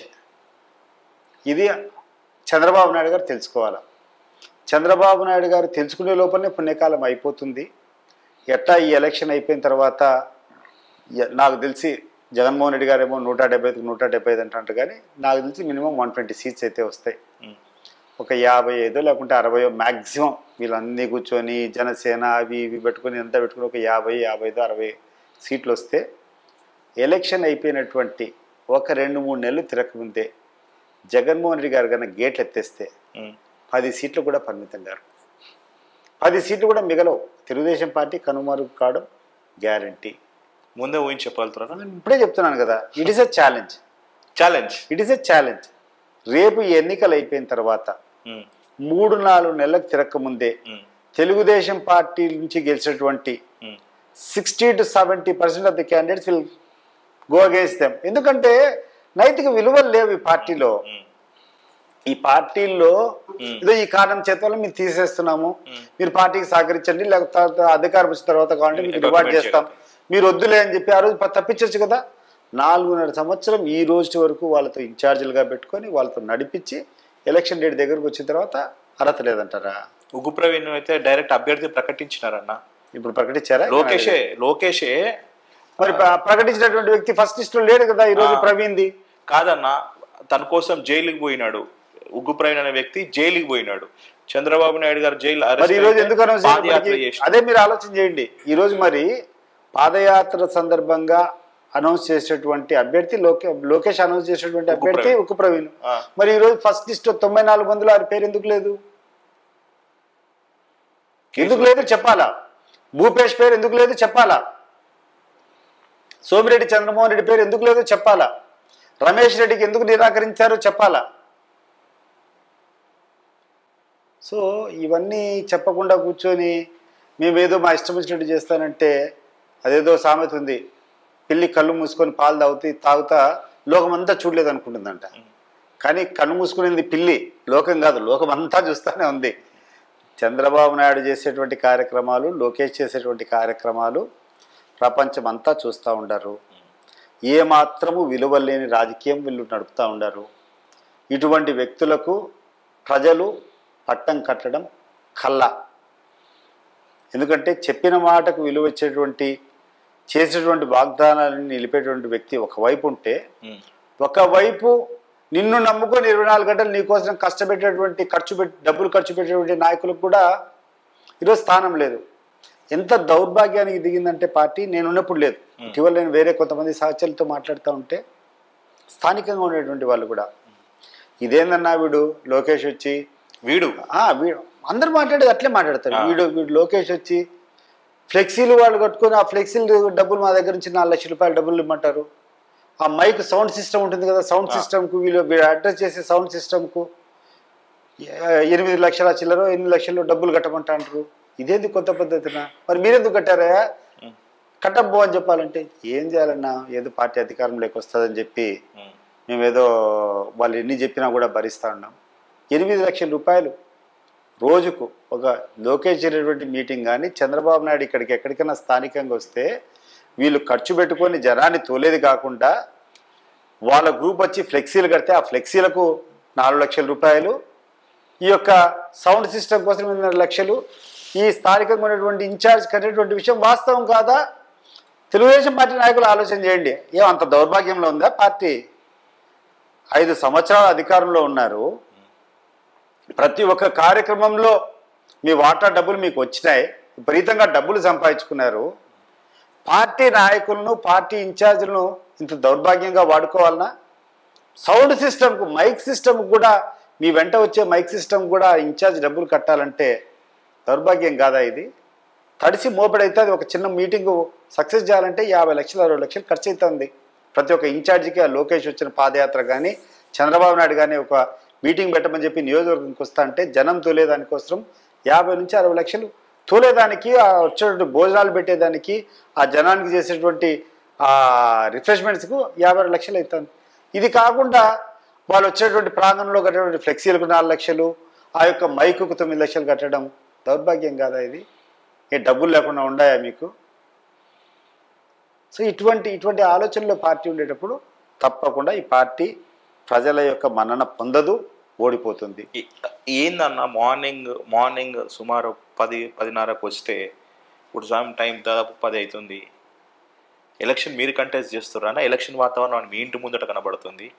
ఇది చంద్రబాబు నాయుడు గారు తెలుసుకోవాలి చంద్రబాబు నాయుడు గారు తెలుసుకునే లోపలనే పుణ్యకాలం అయిపోతుంది ఎట్టా ఈ ఎలక్షన్ అయిపోయిన తర్వాత ఎ- నాకు తెలిసి జగన్మోహన్ రెడ్డి గారు ఏమో నూట డెబ్బై ఐదుకి నూట డెబ్బై ఐదు అంటారు కానీ నాకు తెలిసి మినిమం వన్ ట్వంటీ సీట్స్ అయితే వస్తాయి ఉమ్. ఒక యాభై ఐదో లేకుంటే అరవయో మ్యాక్సిమం వీళ్ళన్నీ కూర్చొని జనసేన అవి ఇవి పెట్టుకొని అంతా పెట్టుకుని ఒక యాభై యాభై ఐదు అరవై సీట్లు వస్తే ఎలక్షన్ అయిపోయినటువంటి ఒక రెండు మూడు నెలలు తిరగకముందే జగన్మోహన్ రెడ్డి గారు కన్నా గేట్లు ఎత్తేస్తే ఉమ్. పది సీట్లు కూడా పరిమితం గారు పది సీట్లు కూడా మిగలవు తెలుగుదేశం పార్టీ కనుమరుగు కావడం గ్యారంటీ ముందే ఊహించి చెప్పగలుగుతారా నేను ఇప్పుడే చెప్తున్నాను కదా it is a challenge challenge it is a challenge రేపు ఈ ఎన్నికలు అయిపోయిన తర్వాత మూడు నాలుగు నెలలకు తిరగకముందే తెలుగుదేశం పార్టీ నుంచి గెలిచినటువంటి sixty to seventy percent of the candidates will go against them ఎందుకంటే నైతిక విలువలు లేవు ఈ పార్టీలో ఈ పార్టీల్లో ఏదో ఈ కారణం చేత వల్ల మేము తీసేస్తున్నాము మీరు పార్టీకి సహకరించండి లేకపోతే అధికారం వచ్చిన తర్వాత కావాలంటే మీకు Recommend రివార్డ్ చేస్తాం మీరు వద్దులే అని చెప్పి ఆ రోజు ప- తప్పించొచ్చు కదా నాలుగున్నర సంవత్సరం ఈ రోజు వరకు వాళ్ళతో ఇన్ఛార్జీలుగా పెట్టుకొని వాళ్ళతో నడిపించి ఎలక్షన్ డేట్ దగ్గరకు వచ్చిన తర్వాత అర్హత లేదంటారా ఉగ్గు ప్రవీణ్ అయితే డైరెక్ట్ అభ్యర్థి ప్రకటించినారన్న ఇప్పుడు ప్రకటించారా లోకేషే లోకేషే మరి ప్ర- ప్రకటించినటువంటి వ్యక్తి ఫస్ట్ లిస్ట్ లో లేడు కదా ఈ రోజు ఆ. ప్రవీణ్ది కాదన్న తన కోసం జైలుకి పోయినాడు ఉగ్గు ప్రవీణ్ అనే వ్యక్తి జైలుకి పోయినాడు చంద్రబాబు నాయుడు గారు జైలు మరి arrest ఈ రోజు అయితే ఎందుకు అనౌన్స్ పాదయాత్ర చేయలేదు? చేసినాడు. అదే మీరు ఆలోచన చేయండి ఈ రోజు మరి పాదయాత్ర సందర్భంగా అనౌన్స్ చేసేటువంటి అభ్యర్థి లోకే లోకేష్ అనౌన్స్ చేసేటువంటి ఉక్కు అభ్యర్థి ప్రవీణ్. ఉక్కు ప్రవీణ్ ఆ. మరి ఈ రోజు ఫస్ట్ లిస్ట్ తొంభై నాలుగు మందిలో ఆయన పేరు ఎందుకు లేదు ఎందుకు లేదు చెప్పాలా భూపేష్ పేరు ఎందుకు లేదు చెప్పాలా సోమిరెడ్డి చంద్రమోహన్ రెడ్డి పేరు ఎందుకు లేదు చెప్పాలా రమేష్ రెడ్డికి ఎందుకు నిరాకరించారో చెప్పాలా సో ఇవన్నీ చెప్పకుండా కూర్చొని మేమేదో మా ఇష్టం వచ్చినట్టు చేస్తానంటే అదేదో సామెత ఉంది పిల్లి కళ్ళు మూసుకొని పాలు తాగుతూ తాగుతా లోకమంతా చూడలేదు అనుకుంటుందంట కానీ కళ్ళు మూసుకునేది పిల్లి లోకం కాదు లోకం అంతా చూస్తూనే ఉంది చంద్రబాబు నాయుడు చేసేటువంటి కార్యక్రమాలు లోకేష్ చేసేటువంటి కార్యక్రమాలు ప్రపంచం అంతా చూస్తూ ఉంటారు ఏ మాత్రము విలువ లేని రాజకీయం వీళ్ళు నడుపుతూ ఉండరు ఇటువంటి వ్యక్తులకు ప్రజలు పట్టం కట్టడం కళ్ళ ఎందుకంటే చెప్పిన మాటకు విలువ ఇచ్చేటువంటి చేసేటువంటి వాగ్దానాలను నిలిపేటువంటి వ్యక్తి ఒకవైపు ఉంటే ఉమ్. ఒకవైపు నిన్ను నమ్ముకొని ఇరవై నాలుగు గంటలు నీకోసం కష్టపెట్టేటువంటి ఖర్చు పెట్టి డబ్బులు ఖర్చు పెట్టేటువంటి నాయకులకు కూడా ఈరోజు స్థానం లేదు ఎంత దౌర్భాగ్యానికి దిగిందంటే పార్టీ నేను ఉన్నప్పుడు లేదు ఇటీవల నేను వేరే కొంతమంది సహచరులతో మాట్లాడుతూ ఉంటే స్థానికంగా ఉండేటువంటి వాళ్ళు కూడా ఇదేందన్నా వీడు లోకేష్ వచ్చి వీడు ఆ, వీడు అందరు మాట్లాడేది అట్లే మాట్లాడతారు వీడు వీడు లోకేష్ వచ్చి ఫ్లెక్సీలు వాళ్ళు కట్టుకొని ఆ ఫ్లెక్సీలు డబ్బులు మా దగ్గర నుంచి నాలుగు లక్షల రూపాయలు డబ్బులు ఇమ్మంటారు ఆ మైక్ సౌండ్ సిస్టమ్ ఉంటుంది కదా సౌండ్ సిస్టమ్కు వీళ్ళు వీళ్ళు అడ్రస్ చేసే సౌండ్ సిస్టమ్కు ఎనిమిది లక్షల చిల్లర ఎనిమిది లక్షలు డబ్బులు కట్టమంటారు ఇదేంది కొత్త పద్ధతినా మరి మీరెందుకు కట్టారా కట్టబ్బో అని చెప్పాలంటే ఏం చేయాలన్నా ఏదో పార్టీ అధికారంలోకి వస్తుందని చెప్పి ఉమ్. మేమేదో వాళ్ళు ఎన్ని చెప్పినా కూడా భరిస్తూ ఉన్నాం ఎనిమిది లక్షల రూపాయలు రోజుకు ఒక లోకేష్ జరిగినటువంటి మీటింగ్ కానీ చంద్రబాబు నాయుడు ఇక్కడికి ఎక్కడికైనా స్థానికంగా వస్తే వీళ్ళు ఖర్చు పెట్టుకొని జనాన్ని తోలేది కాకుండా వాళ్ళ గ్రూప్ వచ్చి ఫ్లెక్సీలు కడితే ఆ ఫ్లెక్సీలకు నాలుగు లక్షల రూపాయలు ఈ యొక్క సౌండ్ సిస్టమ్ కోసం ఎనిమిది లక్షలు ఈ స్థానికంగా ఉన్నటువంటి ఇన్ఛార్జ్ కట్టేటువంటి విషయం వాస్తవం కాదా తెలుగుదేశం పార్టీ నాయకులు ఆలోచన చేయండి ఏం అంత దౌర్భాగ్యంలో ఉందా పార్టీ ఐదు సంవత్సరాల అధికారంలో ఉన్నారు ప్రతి ఒక్క కార్యక్రమంలో మీ వాటా డబ్బులు మీకు వచ్చినాయి విపరీతంగా డబ్బులు సంపాదించుకున్నారు పార్టీ నాయకులను పార్టీ ఇన్ఛార్జీలను ఇంత దౌర్భాగ్యంగా వాడుకోవాలనా సౌండ్ సిస్టమ్కు మైక్ సిస్టమ్ కూడా మీ వెంట వచ్చే మైక్ సిస్టమ్ కూడా ఇన్ఛార్జ్ డబ్బులు కట్టాలంటే దౌర్భాగ్యం కాదా ఇది తడిసి మోపడైతే అది ఒక చిన్న మీటింగు సక్సెస్ చేయాలంటే యాభై లక్షలు అరవై లక్షలు ఖర్చు అవుతుంది ప్రతి ఒక్క ఇన్ఛార్జికి ఆ లోకేష్ వచ్చిన పాదయాత్ర కానీ చంద్రబాబు నాయుడు కానీ ఒక మీటింగ్ పెట్టమని చెప్పి నియోజకవర్గంకి వస్తా అంటే జనం తోలేదానికోసం యాభై నుంచి అరవై లక్షలు తోలేదానికి ఆ వచ్చేటువంటి భోజనాలు పెట్టేదానికి ఆ జనానికి చేసేటువంటి ఆ రిఫ్రెష్మెంట్స్కు యాభై ఆరు లక్షలు అవుతుంది ఇది కాకుండా వాళ్ళు వచ్చేటువంటి ప్రాంగణంలో కట్టేటువంటి ఫ్లెక్సీలకు నాలుగు లక్షలు ఆ యొక్క మైకుకు తొమ్మిది లక్షలు కట్టడం దౌర్భాగ్యం కాదా ఇది ఏ డబ్బులు లేకుండా ఉన్నాయా మీకు సో ఇటువంటి ఇటువంటి ఆలోచనలో పార్టీ ఉండేటప్పుడు తప్పకుండా ఈ పార్టీ ప్రజల యొక్క మన్నన పొందదు ఓడిపోతుంది ఈ- ఏందన్న మార్నింగ్ మార్నింగ్ సుమారు పది పదిన్నరకు వస్తే ఇప్పుడు సాయం టైం దాదాపు పది అవుతుంది ఎలక్షన్ మీరు కంటెస్ట్ చేస్తున్నారా ఎలక్షన్ వాతావరణం మీ ఇంటి ముందట కనబడుతుంది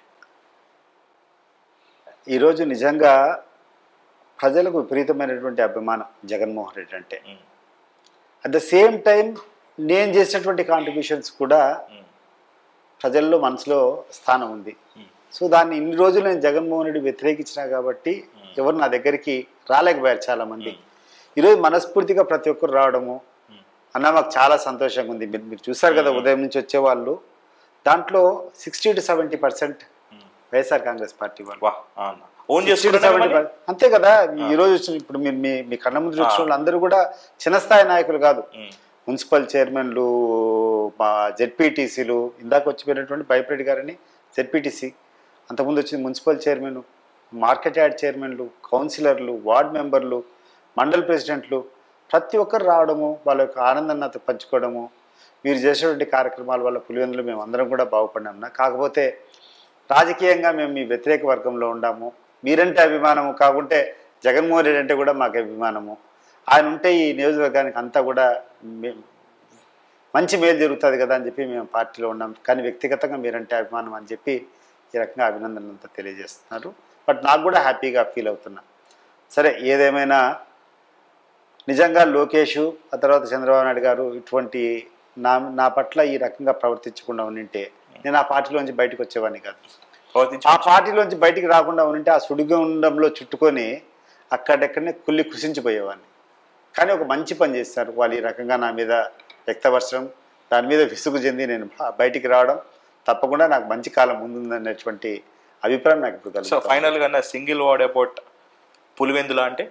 ఈరోజు నిజంగా ప్రజలకు విపరీతమైనటువంటి అభిమానం జగన్మోహన్ రెడ్డి అంటే um, at the same time నేను చేసినటువంటి కాంట్రిబ్యూషన్స్ కూడా ఉమ్, ప్రజల్లో మనసులో స్థానం ఉంది ఉమ్, సో దాన్ని ఇన్ని రోజులు నేను జగన్మోహన్ రెడ్డి వ్యతిరేకించినా కాబట్టి ఎవరు నా దగ్గరికి రాలేకపోయారు చాలా మంది ఈరోజు మనస్ఫూర్తిగా ప్రతి ఒక్కరు రావడము ఉమ్, అన్న మాకు చాలా సంతోషంగా ఉంది మీరు మీరు చూసారు కదా ఉదయం నుంచి వచ్చేవాళ్ళు దాంట్లో sixty to seventy percent um. YSR Congress party వాళ్ళు వా ఆ అన్న ఓన్ 60 to చేసుకుంటారా 70 మళ్ళీ? అంతే కదా ఈ రోజు వచ్చిన ఇప్పుడు మీరు మీ మీ కళ్ళ ముందు వచ్చిన వాళ్ళు అందరూ కూడా చిన్న స్థాయి నాయకులు కాదు ఉమ్, మున్సిపల్ చైర్మన్లు మా జెడ్పీటీసీలు ఇందాక వచ్చిపోయినటువంటి బైపరెడ్డి గారని జెడ్పీటీసీ అంతకుముందు వచ్చింది మున్సిపల్ చైర్మన్ మార్కెట్ యార్డ్ చైర్మన్లు కౌన్సిలర్లు వార్డ్ మెంబర్లు మండల్ ప్రెసిడెంట్లు ప్రతి ఒక్కరు రావడము వాళ్ళ యొక్క ఆనందాన్ని నాతో పంచుకోవడము మీరు చేసేటువంటి కార్యక్రమాల వల్ల పులివెందులు మేము అందరం కూడా బాగుపడినాం కాకపోతే రాజకీయంగా మేము మీ వ్యతిరేక వర్గంలో ఉన్నాము మీరంటే అభిమానము కాకుంటే జగన్మోహన్ రెడ్డి అంటే కూడా మాకు అభిమానము ఆయన ఉంటే ఈ నియోజకవర్గానికి అంతా కూడా మే- మంచి మేలు జరుగుతుంది కదా అని చెప్పి మేము పార్టీలో ఉన్నాం కానీ వ్యక్తిగతంగా మీరంటే అభిమానం అని చెప్పి ఈ రకంగా అభినందనలు అంతా తెలియజేస్తున్నారు బట్ నాకు కూడా హ్యాపీగా ఫీల్ అవుతున్నా సరే ఏదేమైనా నిజంగా లోకేష్ ఆ తర్వాత చంద్రబాబు నాయుడు గారు ఇటువంటి నా నా పట్ల ఈ రకంగా ప్రవర్తించకుండా ఉండింటే నేను ఆ పార్టీలోంచి బయటకు వచ్చేవాడిని కాదు ప్రవర్తించు. ఆ పార్టీలోంచి బయటికి రాకుండా ఉంటే ఆ సుడిగుండంలో చుట్టుకొని అక్కడెక్కడనే కుళ్ళి కుసించిపోయేవాడిని కానీ ఒక మంచి పని చేస్తారు వాళ్ళు ఈ రకంగా నా మీద వ్యక్తపరచడం దాని మీద విసుగు చెంది నేను బ- బయటికి రావడం తప్పకుండా నాకు మంచి కాలం ముందుందనేటువంటి అభిప్రాయం నాకు ఇప్పుడు సో కలుగుతుంది ఫైనల్ గా సింగిల్ వర్డ్ అబౌట్ పులివెందుల అంటే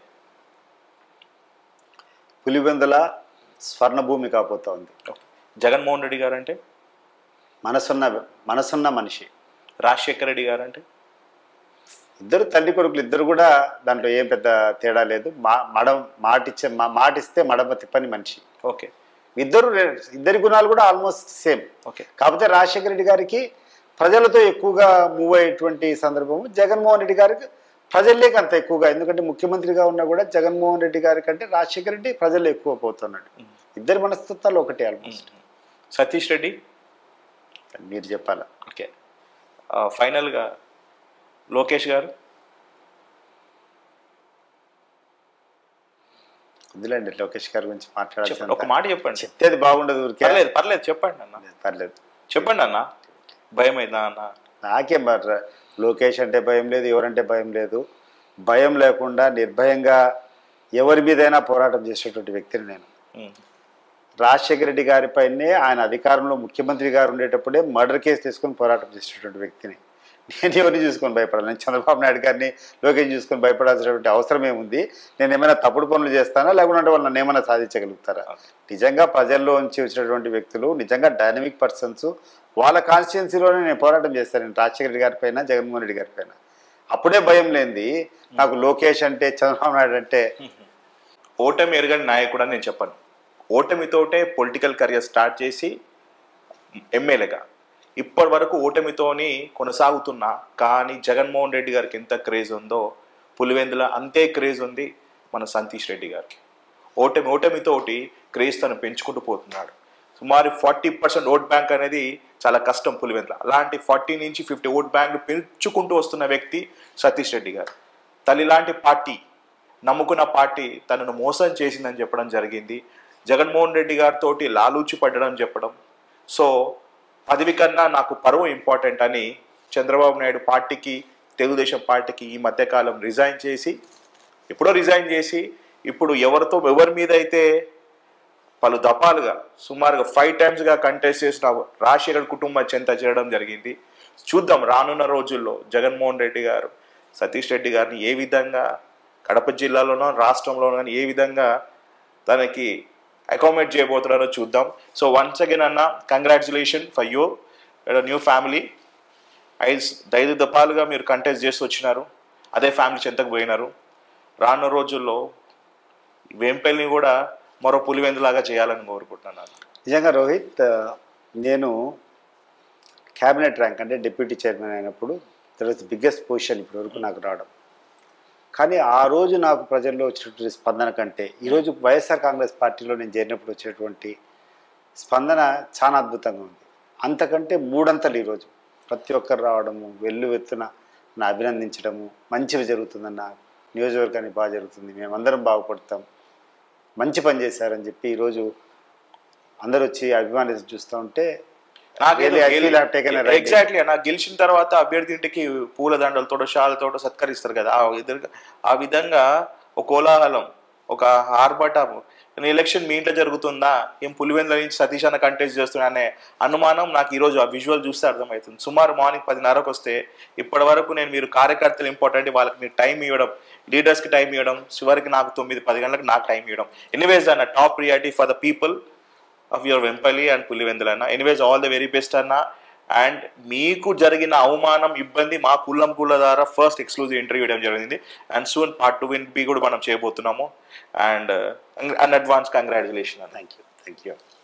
పులివెందుల స్వర్ణభూమి కాబోతా ఉంది జగన్మోహన్ రెడ్డి గారు అంటే మనసున్న మనసున్న మనిషి రాజశేఖర రెడ్డి గారు అంటే ఇద్దరు తల్లి కొడుకులు ఇద్దరు కూడా దాంట్లో ఏం పెద్ద తేడా లేదు మా మడ మాటిచ్చే మా మాటిస్తే మడమ తిప్పని మనిషి ఓకే ఇద్దరు రే- ఇద్దరి గుణాలు కూడా ఆల్మోస్ట్ సేమ్ ఓకే కాకపోతే రాజశేఖర రెడ్డి గారికి ప్రజలతో ఎక్కువగా మూవ్ అయ్యేటువంటి సందర్భము జగన్మోహన్ రెడ్డి గారికి ప్రజల్లోకి అంత ఎక్కువగా ఎందుకంటే ముఖ్యమంత్రిగా ఉన్నా కూడా జగన్మోహన్ రెడ్డి గారి కంటే రాజశేఖర రెడ్డి ప్రజల్లో ఎక్కువ పోతున్నాడు ఇద్దరి మనస్తత్వాలు ఒకటే ఆల్మోస్ట్ సతీష్ రెడ్డి మీరు చెప్పాలా ఓకే ఆ, ఫైనల్గా లోకేష్ గారు వద్దులేండి లోకేష్ గారి గురించి చెప్పండి ఒక మాట్లాడాల్సి మాట చెప్పండి చెప్తేది బాగుండదు ఊరికే పర్లేదు పర్లేదు చెప్పండి అన్న పర్లేదు చెప్పండి అన్న భయం అయిందా అన్న నాకేం మరి లోకేష్ అంటే భయం లేదు ఎవరంటే భయం లేదు భయం లేకుండా నిర్భయంగా ఎవరి మీదైనా పోరాటం చేసేటువంటి వ్యక్తిని నేను ఉమ్, రాజశేఖర రెడ్డి గారిపైనే ఆయన అధికారంలో ముఖ్యమంత్రి గారు ఉండేటప్పుడే మర్డర్ కేసు తీసుకొని పోరాటం చేసేటువంటి వ్యక్తిని నేను ఎవరిని చూసుకొని భయపడాలి నేను చంద్రబాబు నాయుడు గారిని లోకేష్ చూసుకొని భయపడాల్సినటువంటి అవసరం ఏముంది నేను ఏమైనా తప్పుడు పనులు చేస్తానా లేకుంటే వాళ్ళు నన్ను ఏమైనా సాధించగలుగుతారా నిజంగా ప్రజల్లో నుంచి వచ్చినటువంటి వ్యక్తులు నిజంగా డైనమిక్ పర్సన్స్ వాళ్ళ కాన్స్టిట్యున్సీలోనే నేను పోరాటం చేస్తాను నేను రాజశేఖర రెడ్డి గారి పైన జగన్మోహన్ రెడ్డి గారి పైన అప్పుడే భయం లేనిది నాకు లోకేష్ అంటే చంద్రబాబు నాయుడు అంటే ఓటమి ఎరగని నాయకుడు అని నేను చెప్పను ఓటమితోటే పొలిటికల్ కెరియర్ స్టార్ట్ చేసి ఎమ్మెల్యేగా ఇప్పటి వరకు ఓటమితోని కొనసాగుతున్నా కానీ జగన్మోహన్ రెడ్డి గారికి ఎంత క్రేజ్ ఉందో పులివెందుల అంతే క్రేజ్ ఉంది మన సంతీష్ రెడ్డి గారికి ఓటమి ఓటమితోటి క్రేజ్ తను పెంచుకుంటూ పోతున్నాడు సుమారు ఫార్టీ పర్సెంట్ ఓట్ బ్యాంక్ అనేది చాలా కష్టం పులివెందుల అలాంటి ఫార్టీ నుంచి ఫిఫ్టీ ఓట్ బ్యాంక్ పెంచుకుంటూ వస్తున్న వ్యక్తి సతీష్ రెడ్డి గారు తల్లి లాంటి పార్టీ నమ్ముకున్న పార్టీ తనను మోసం చేసిందని చెప్పడం జరిగింది జగన్మోహన్ రెడ్డి గారితో లాలూచి పడ్డడం చెప్పడం సో పదవి కన్నా నాకు పరువు ఇంపార్టెంట్ అని చంద్రబాబు నాయుడు పార్టీకి తెలుగుదేశం పార్టీకి ఈ మధ్యకాలం రిజైన్ చేసి ఎప్పుడో రిజైన్ చేసి ఇప్పుడు ఎవరితో ఎవరి మీద అయితే పలు దఫాలుగా సుమారుగా ఫైవ్ టైమ్స్గా కంటెస్ట్ చేసిన రాజశేఖర్ కుటుంబం చెంత చేరడం జరిగింది చూద్దాం రానున్న రోజుల్లో జగన్మోహన్ రెడ్డి గారు సతీష్ రెడ్డి గారిని ఏ విధంగా కడప జిల్లాలోనో రాష్ట్రంలోనో కానీ ఏ విధంగా తనకి అకామిడేట్ చేయబోతున్నారో చూద్దాం సో వన్స్ అగైన్ అన్న congratulation for you new family ఐదు ఐదు దఫాలుగా మీరు కంటెస్ట్ చేసి వచ్చినారు అదే ఫ్యామిలీ చెంతకు పోయినారు రానున్న రోజుల్లో వేంపల్ని కూడా మరో పులివెందులాగా చేయాలని కోరుకుంటున్నాను నిజంగా రోహిత్ ఆ, నేను క్యాబినెట్ ర్యాంక్ అంటే డిప్యూటీ చైర్మన్ అయినప్పుడు దట్ వాజ్ బిగ్గెస్ట్ పొజిషన్ ఇప్పటివరకు నాకు రావడం కానీ ఆ రోజు నాకు ప్రజల్లో వచ్చినటువంటి స్పందన కంటే ఈరోజు వైఎస్ఆర్ కాంగ్రెస్ పార్టీలో నేను చేరినప్పుడు వచ్చినటువంటి స్పందన చాలా అద్భుతంగా ఉంది అంతకంటే మూడంతలు ఈరోజు ప్రతి ఒక్కరు రావడము వెళ్ళు ఎత్తున నా అభినందించడము మంచిగా జరుగుతుందన్న నియోజకవర్గానికి బాగా జరుగుతుంది మేమందరం బాగుపడతాం మంచి పని చేశారని చెప్పి ఈరోజు అందరూ వచ్చి అభిమానించి చూస్తూ ఉంటే really I feel I've taken a right exactly నాకు గెలిచిన తర్వాత అభ్యర్థి ఇంటికి పూల దండలతోటో షాలతోటో సత్కరిస్తారు కదా ఆ విధంగా ఆ విధంగా ఒక కోలాహలం ఒక ఆర్భటం నేను ఎలక్షన్ మీ ఇంట్లో జరుగుతుందా ఏం పులివెందుల నుంచి సతీష్ అన్న కంటెస్ట్ చేస్తున్నా అనే అనుమానం నాకు ఈరోజు ఆ విజువల్ చూస్తే అర్థమవుతుంది సుమారు మార్నింగ్ పదిన్నరకు వస్తే ఇప్పటి వరకు నేను మీరు కార్యకర్తలు ఇంపార్టెంట్ వాళ్ళకి మీరు టైం ఇవ్వడం లీడర్స్కి టైం ఇవ్వడం చివరికి నాకు తొమ్మిది పది గంటలకు నాకు టైం ఇవ్వడం ఎనీవేస్ అన్న top priority for the people of your Vempalli and Pulivendula అన్న anyways all the very best అన్న అండ్ మీకు జరిగిన అవమానం ఇబ్బంది మా కుల్లం కుల్ల ద్వారా ఫస్ట్ ఎక్స్క్లూజివ్ ఇంటర్వ్యూ ఇవ్వడం జరిగింది and soon part two will be కూడా మనం చేయబోతున్నాము అండ్ అన్ అడ్వాన్స్ కంగ్రాచులేషన్ అన్న థ్యాంక్ యూ థ్యాంక్ యూ